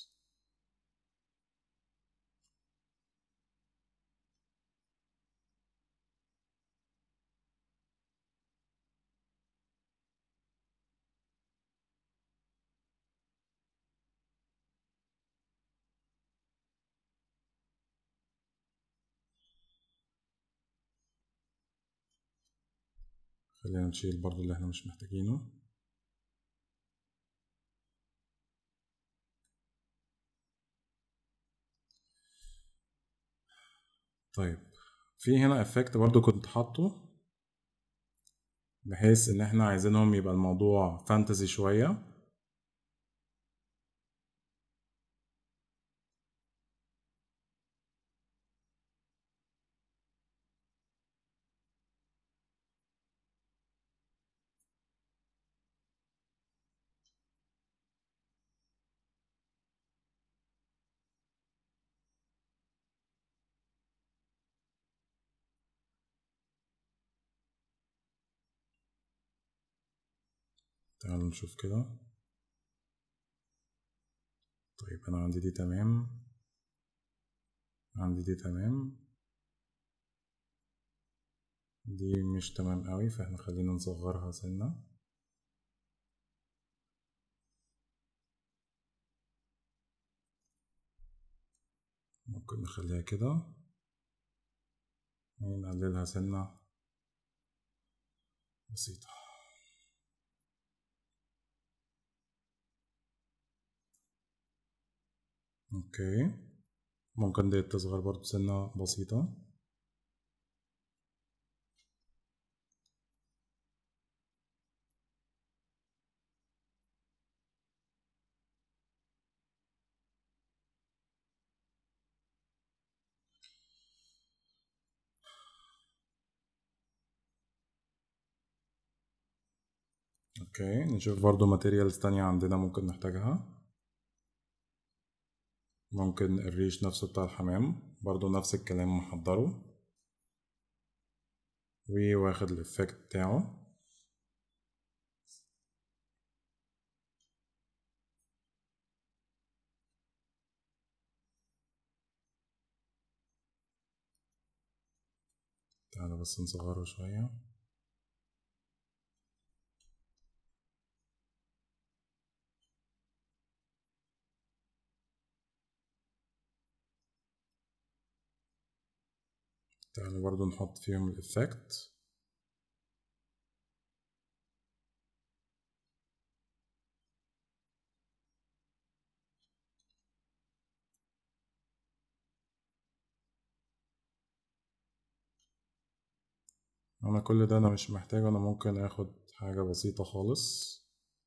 خلينا نشيل برضو اللي احنا مش محتاجينه طيب في هنا افكت برضو كنت حاطه بحيث ان احنا عايزينهم يبقى الموضوع فانتزي شوية تعالوا نشوف كده طيب انا عندي دي تمام عندي دي تمام دي مش تمام قوي فاحنا خلينا نصغرها سنة ممكن نخليها كده ونقللها سنة بسيطة اوكي ممكن دي تصغر برضو سنة بسيطة اوكي نشوف برضو ماتيريالز تانية عندنا ممكن نحتاجها ممكن الريش نفسه بتاع الحمام برضو نفس الكلام محضره وواخد الافكت بتاعه تعالى بس نصغره شوية تعالى برضو نحط فيهم الإفكت أنا كل ده أنا مش محتاجه أنا ممكن أخد حاجة بسيطة خالص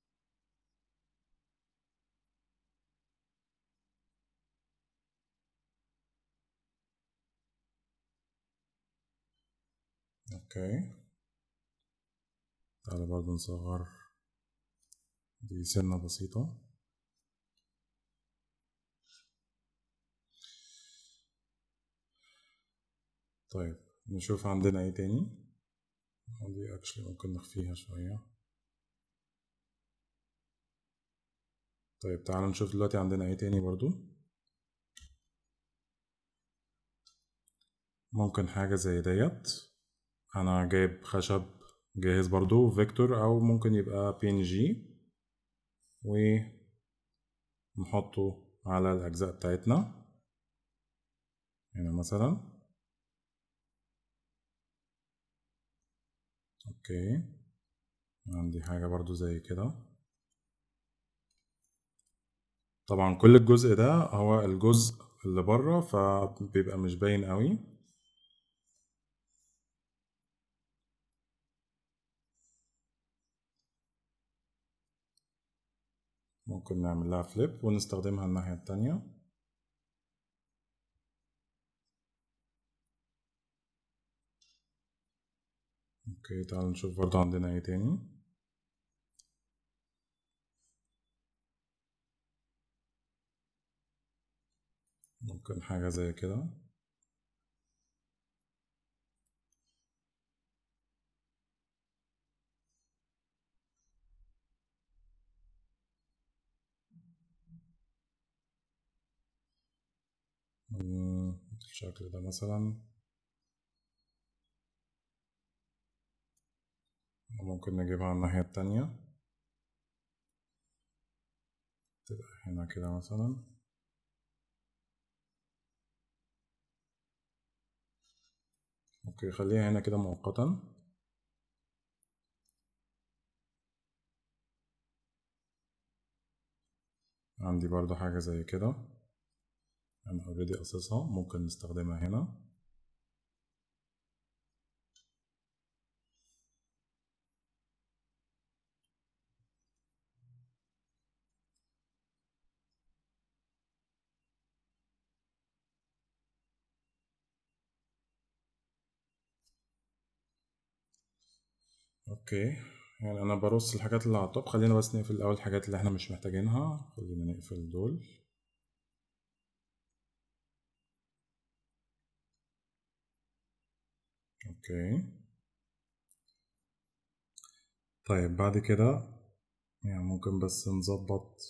اوكي تعالى برضو نصغر دي سنة بسيطة طيب نشوف عندنا ايه تاني دي اكشلي ممكن نخفيها شوية طيب تعالى نشوف دلوقتي عندنا ايه تاني برضو ممكن حاجة زي ديت انا جايب خشب جاهز برضو فيكتور او ممكن يبقى بي ان جي ونحطه على الاجزاء بتاعتنا هنا مثلا اوكي عندي حاجة برضو زي كده طبعا كل الجزء ده هو الجزء اللي بره فبيبقى مش باين قوي ممكن نعمل لها فليب ونستخدمها الناحية التانية اوكي تعالوا نشوف برضه عندنا ايه تاني ممكن حاجة زي كده بالشكل ده مثلا ممكن نجيبها على الناحية التانية تبقى هنا كده مثلا اوكي خليها هنا كده مؤقتا عندي برضو حاجة زي كده أنا اوريدي قصصها ممكن نستخدمها هنا اوكي يعني انا برص الحاجات اللي على الطب خلينا بس نقفل الاول الحاجات اللي احنا مش محتاجينها خلينا نقفل دول اوكي طيب بعد كده يعني ممكن بس نظبط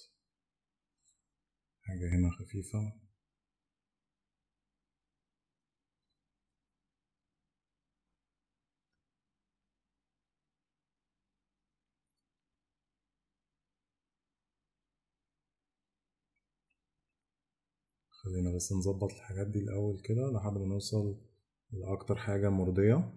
حاجة هنا خفيفة خلينا بس نظبط الحاجات دي الأول كده لحد ما نوصل لأكتر حاجة مرضية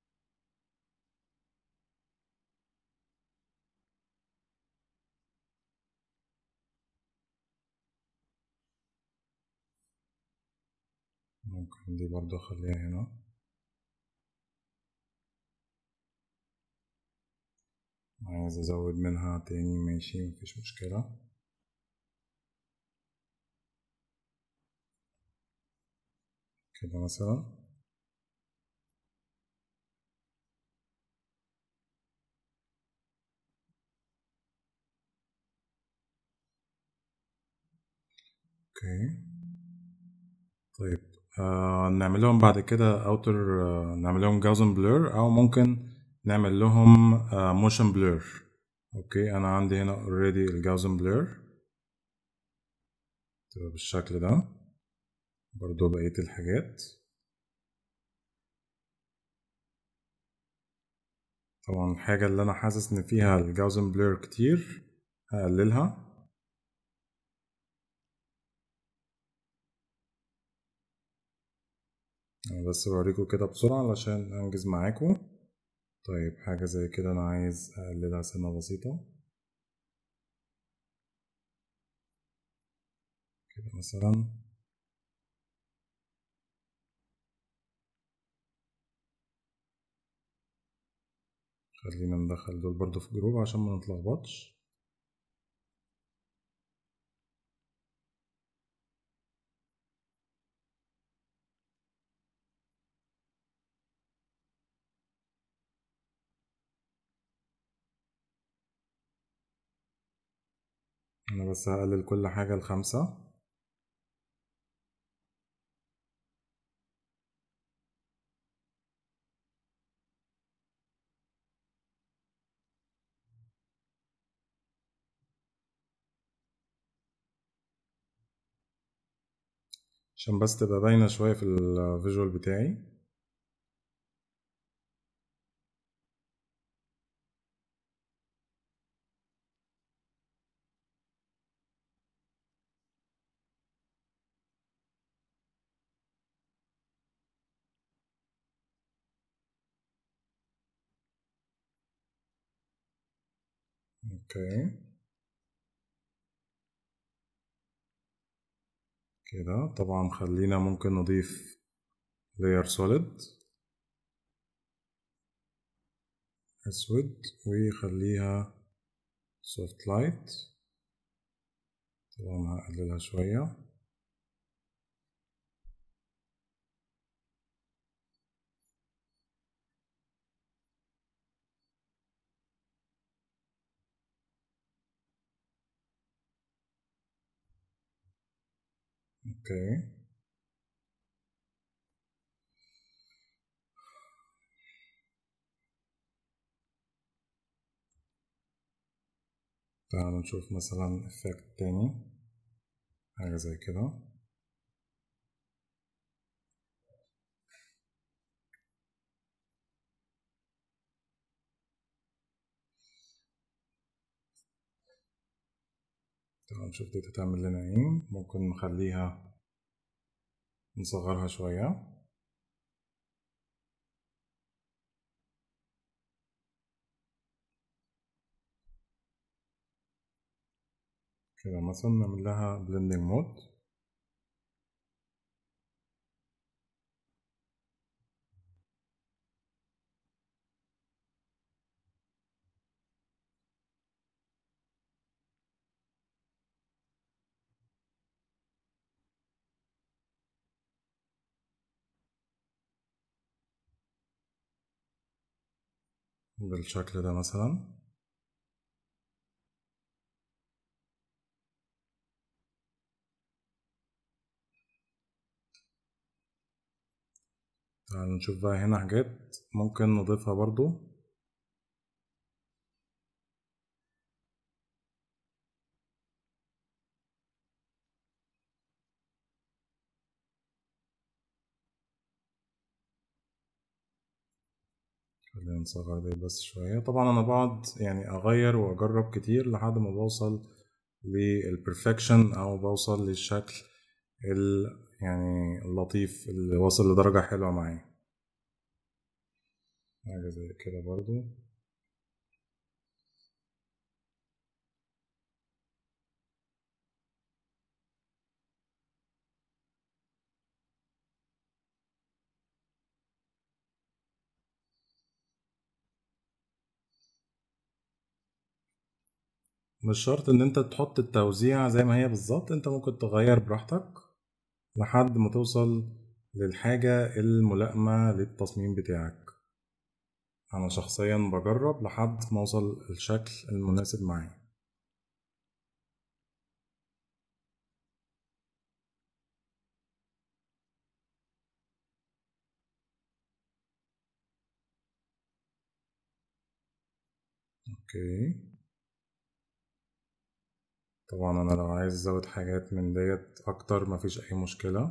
ممكن دي برضه أخليها هنا عايز أزود منها تاني ماشي مفيش مشكلة كده مثلا اوكي طيب آه نعمل لهم بعد كده اوتر آه نعمل لهم جاوزن بلور او ممكن نعمل لهم آه موشن بلور اوكي انا عندي هنا اوريدي الجاوزن بلور تبقى بالشكل ده برضو بقية الحاجات طبعا الحاجة اللي أنا حاسس إن فيها الجاوزن بلور كتير هقللها أنا بس بوريكم كده بسرعة علشان أنجز معاكم طيب حاجة زي كده أنا عايز أقللها سنة بسيطة كده مثلا خلينا ندخل دول برضو في جروب عشان ما نتلخبطش انا بس هقلل كل حاجة لخمسة عشان بس تبقى باينة شوية في الفيجوال بتاعي اوكي كده طبعا خلينا ممكن نضيف layer solid اسود ويخليها soft light طبعا هقللها شوية اوكي تعالوا نشوف مثلا افكت تاني حاجة زي كده تعالوا نشوف دي تتعمل لنا ايه ممكن نخليها نصغرها شوية كده مثلا نعمل لها blending mode بالشكل ده مثلا تعالوا نشوف بقى هنا حاجات ممكن نضيفها برضو خلينا نصغر دي بس شوية طبعا أنا بقعد يعني أغير وأجرب كتير لحد ما بوصل للبرفكشن أو بوصل للشكل يعني اللطيف اللي وصل لدرجة حلوة معايا حاجة زي كده برضو مش شرط ان انت تحط التوزيع زي ما هي بالظبط انت ممكن تغير براحتك لحد ما توصل للحاجة الملائمة للتصميم بتاعك انا شخصيا بجرب لحد ما اوصل الشكل المناسب معايا اوكي طبعا انا لو عايز ازود حاجات من ديت اكتر مفيش اي مشكلة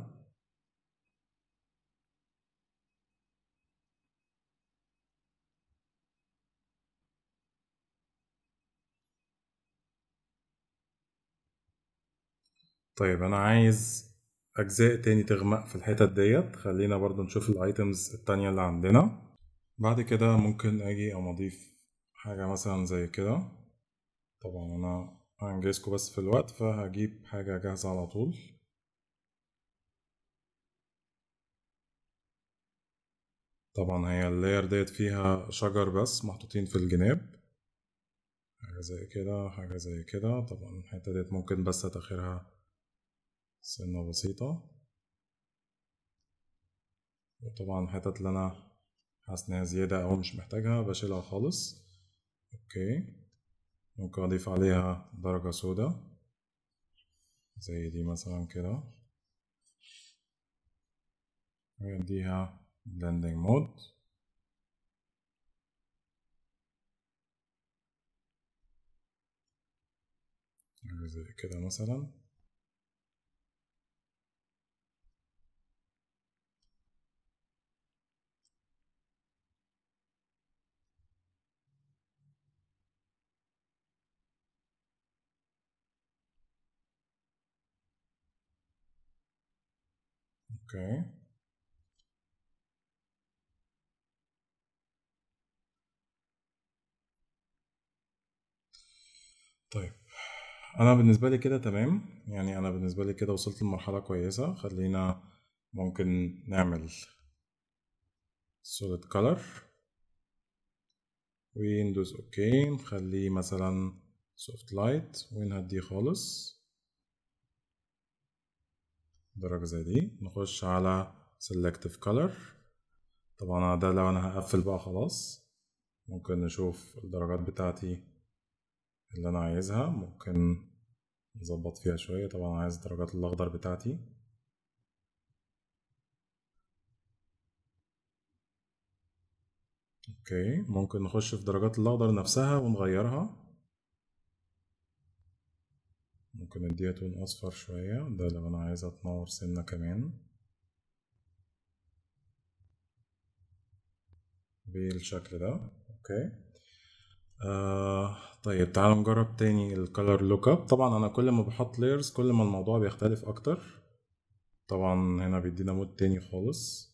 طيب انا عايز اجزاء تاني تغمق في الحتت ديت خلينا برضو نشوف الايتمز التانية اللي عندنا بعد كده ممكن اجي او اضيف حاجة مثلا زي كده طبعا انا هنجزكوا بس في الوقت فهجيب حاجة جاهزة على طول طبعا هي اللاير ديت فيها شجر بس محطوطين في الجناب حاجة زي كده حاجة زي كده طبعا الحتة ديت ممكن بس اتاخرها سنة بسيطة وطبعا الحتت اللي انا حاسس انها زيادة او مش محتاجها بشيلها خالص اوكي ممكن اضيف عليها درجة سودا زي دي مثلا كده واديها blending مود زي كده مثلا اوكي طيب انا بالنسبه لي كده تمام يعني انا بالنسبه لي كده وصلت لمرحله كويسه خلينا ممكن نعمل solid color وندوس اوكي نخليه مثلا soft light ونهديه خالص درجة زي دي نخش على selective color طبعا ده لو انا هقفل بقى خلاص ممكن نشوف الدرجات بتاعتي اللي انا عايزها ممكن نظبط فيها شوية طبعا عايز درجات الاخضر بتاعتي اوكي ممكن نخش في درجات الاخضر نفسها ونغيرها ممكن نديها لون اصفر شوية ده لو انا عايزها تنور سنة كمان بالشكل ده اوكي آه طيب تعالوا نجرب تاني الكالر لوك اب طبعا انا كل ما بحط layers كل ما الموضوع بيختلف اكتر طبعا هنا بيدينا مود تاني خالص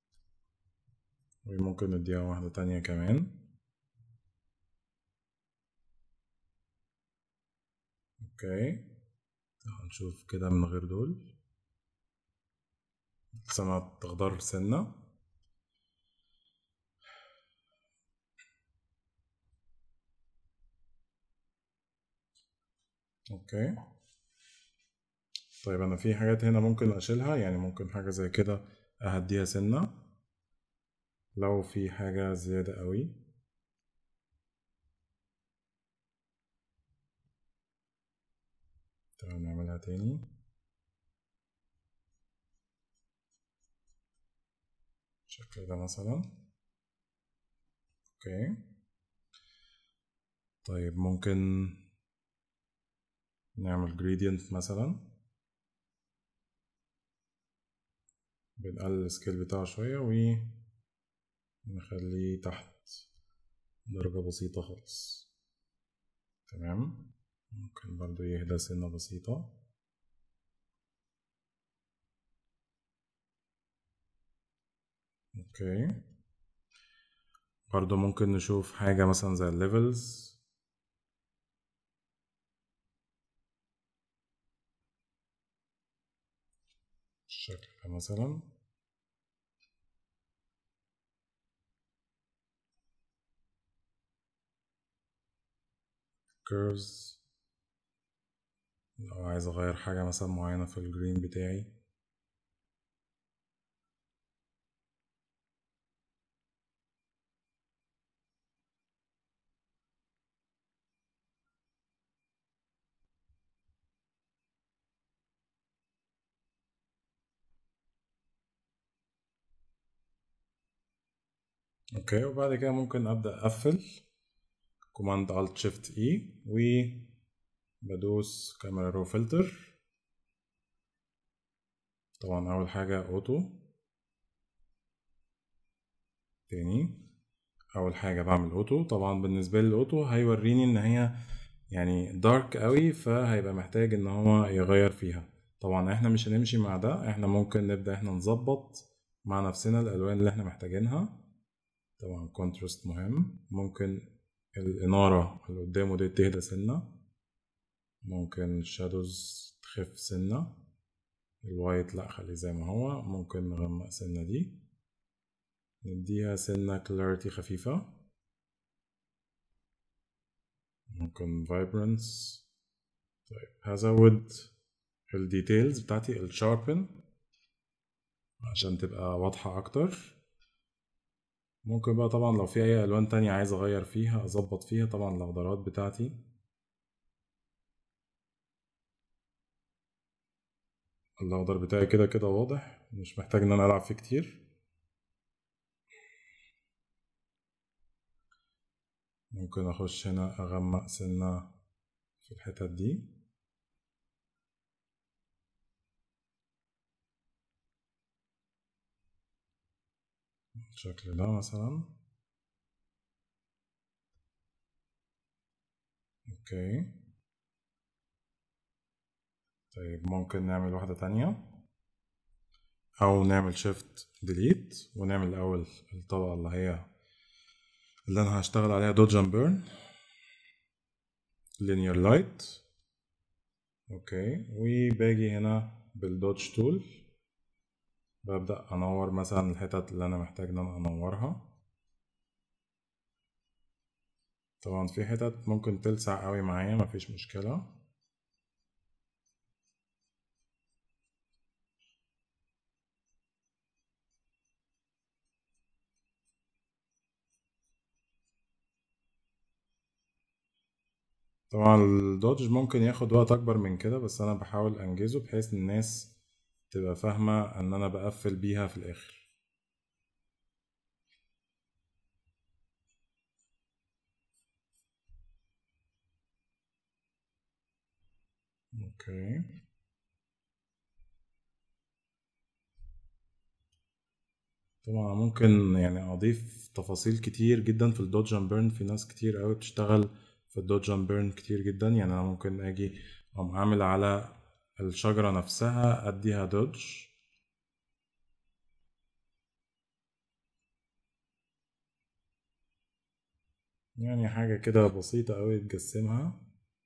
وممكن نديها واحدة تانية كمان اوكي هنشوف كده من غير دول السما تخضر سنة اوكي طيب انا في حاجات هنا ممكن اشيلها يعني ممكن حاجة زي كده اهديها سنة لو في حاجة زيادة قوي تعالوا نعملها تاني بالشكل ده مثلا اوكي طيب ممكن نعمل gradient مثلا بنقلل السكيل بتاعه شوية ونخليه تحت درجة بسيطة خالص تمام ممكن برضو يهدى سنة بسيطة اوكي برضو ممكن نشوف حاجة مثلا زي الليفلز الشكل ده مثلا curves لو عايز اغير حاجة مثلا معينة في الجرين بتاعي اوكي وبعد كده ممكن ابدا اقفل كوماند الت شيفت اي و بدوس كاميرا رو فلتر طبعا اول حاجه اوتو تاني اول حاجه بعمل اوتو طبعا بالنسبه لي الاوتو هيوريني ان هي يعني دارك قوي فهيبقى محتاج ان هو يغير فيها طبعا احنا مش هنمشي مع ده احنا ممكن نبدا احنا نظبط مع نفسنا الالوان اللي احنا محتاجينها طبعا كونتراست مهم ممكن الإنارة اللي قدامه دي تهدى سنة ممكن الشادوز تخف سنة الوايت لأ خليه زي ما هو ممكن نغمق سنة دي نديها سنة كلاريتي خفيفة ممكن فايبرنس طيب هزود الديتيلز بتاعتي الشاربن عشان تبقى واضحة أكتر ممكن بقى طبعا لو في اي الوان تانية عايز اغير فيها اظبط فيها طبعا الاخضرات بتاعتي الاخضر بتاعي كده كده واضح مش محتاج ان انا العب فيه كتير ممكن اخش هنا اغمق سنة في الحتت دي بالشكل ده مثلا اوكي طيب ممكن نعمل واحدة تانية او نعمل شيفت ديليت ونعمل الاول الطبقة اللي هي اللي انا هشتغل عليها دوج اند بيرن linear light اوكي وباجي هنا بالدوج تول ببدأ أنور مثلا الحتت اللي أنا محتاج إن أنا أنورها طبعا في حتت ممكن تلسع قوي معايا مفيش مشكلة طبعا الدوج ممكن ياخد وقت أكبر من كده بس أنا بحاول أنجزه بحيث إن الناس تبقى فاهمة إن أنا بقفل بيها في الآخر اوكي طبعا ممكن يعني اضيف تفاصيل كتير جدا في الدوج اند بيرن في ناس كتير قوي بتشتغل في الدوج اند بيرن كتير جدا يعني انا ممكن اجي اقوم عامل على الشجرة نفسها اديها دوج يعني حاجة كده بسيطة قوي تجسمها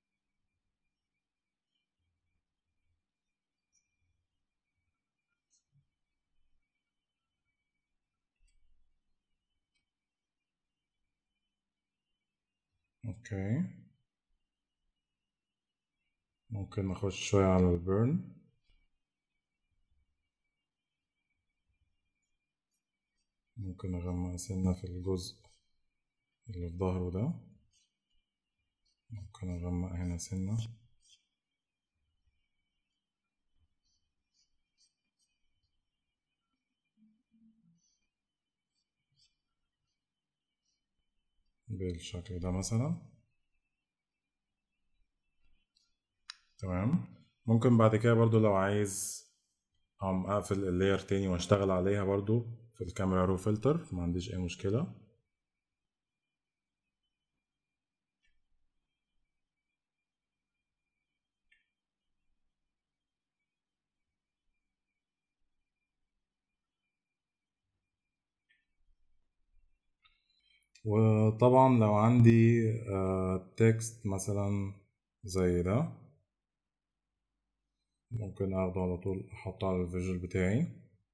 اوكي ممكن نخش شوية على البيرن ممكن اغمق سنة في الجزء اللي في ظهره ده ممكن اغمق هنا سنة بالشكل ده مثلا تمام ممكن بعد كده برضو لو عايز اقوم اقفل اللاير تاني واشتغل عليها برضو في الكاميرا رو فلتر ما عنديش اي مشكلة وطبعا لو عندي تكست مثلا زي ده ممكن اخده على طول احطه على الفيجوال بتاعي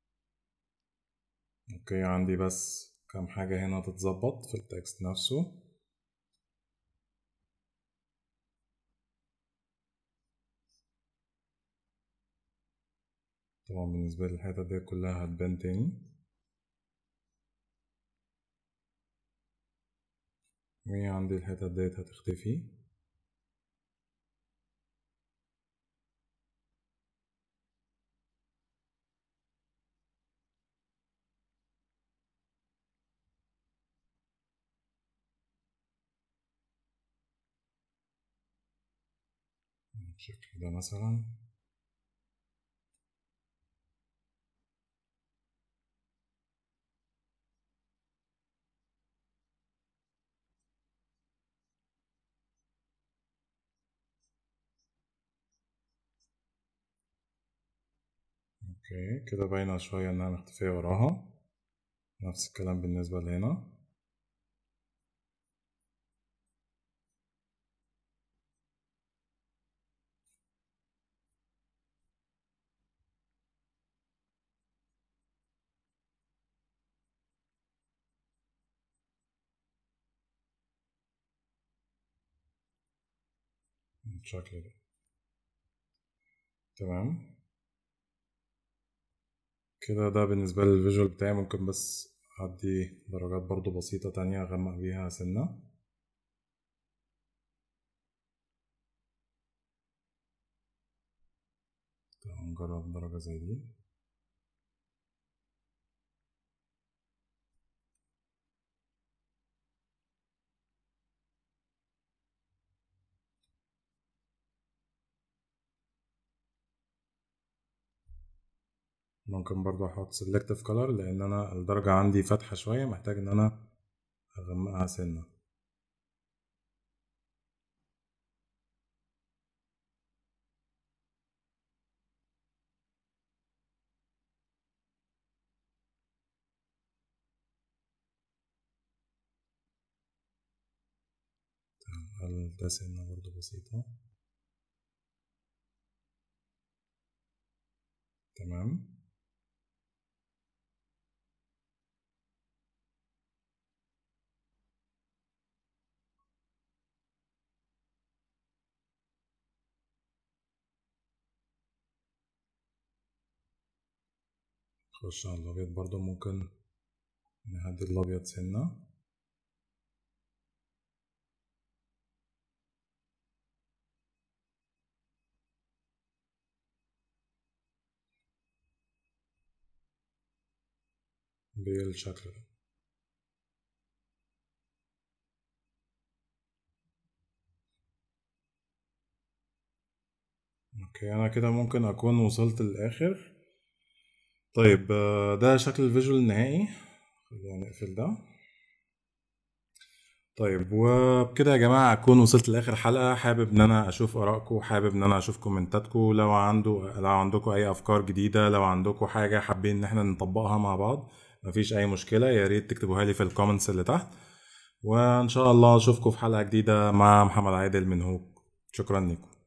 اوكي عندي بس كام حاجة هنا تتظبط في التكست نفسه طبعا بالنسبة لي الحتة دي كلها هتبان تاني وعندي الحتة ديت هتختفي بالشكل ده مثلا اوكي كده باينة شوية انها مختفية وراها نفس الكلام بالنسبة لهنا بالشكل ده تمام كده ده بالنسبة للفيجوال بتاعي ممكن بس أدي درجات برضو بسيطة تانية أغمق بيها سنة نجرب درجة زي دي ممكن برضو احط selective color لان انا الدرجة عندي فاتحة شوية محتاج ان انا اغمقها سنة ده سنة برضو بسيطة تمام نخش على الأبيض برضو ممكن نهدي الأبيض سنة بالشكل ده اوكي انا كده ممكن اكون وصلت للاخر طيب ده شكل الفيجوال النهائي خلينا نقفل ده طيب وبكده يا جماعة أكون وصلت لآخر حلقة حابب إن أنا أشوف آرائكم حابب إن أنا أشوف كومنتاتكم لو عنده لو عندكم أي أفكار جديدة لو عندكم حاجة حابين إن إحنا نطبقها مع بعض مفيش أي مشكلة يا ريت تكتبوها لي في الكومنتس اللي تحت وإن شاء الله أشوفكم في حلقة جديدة مع محمد عادل من هوك شكرا لكم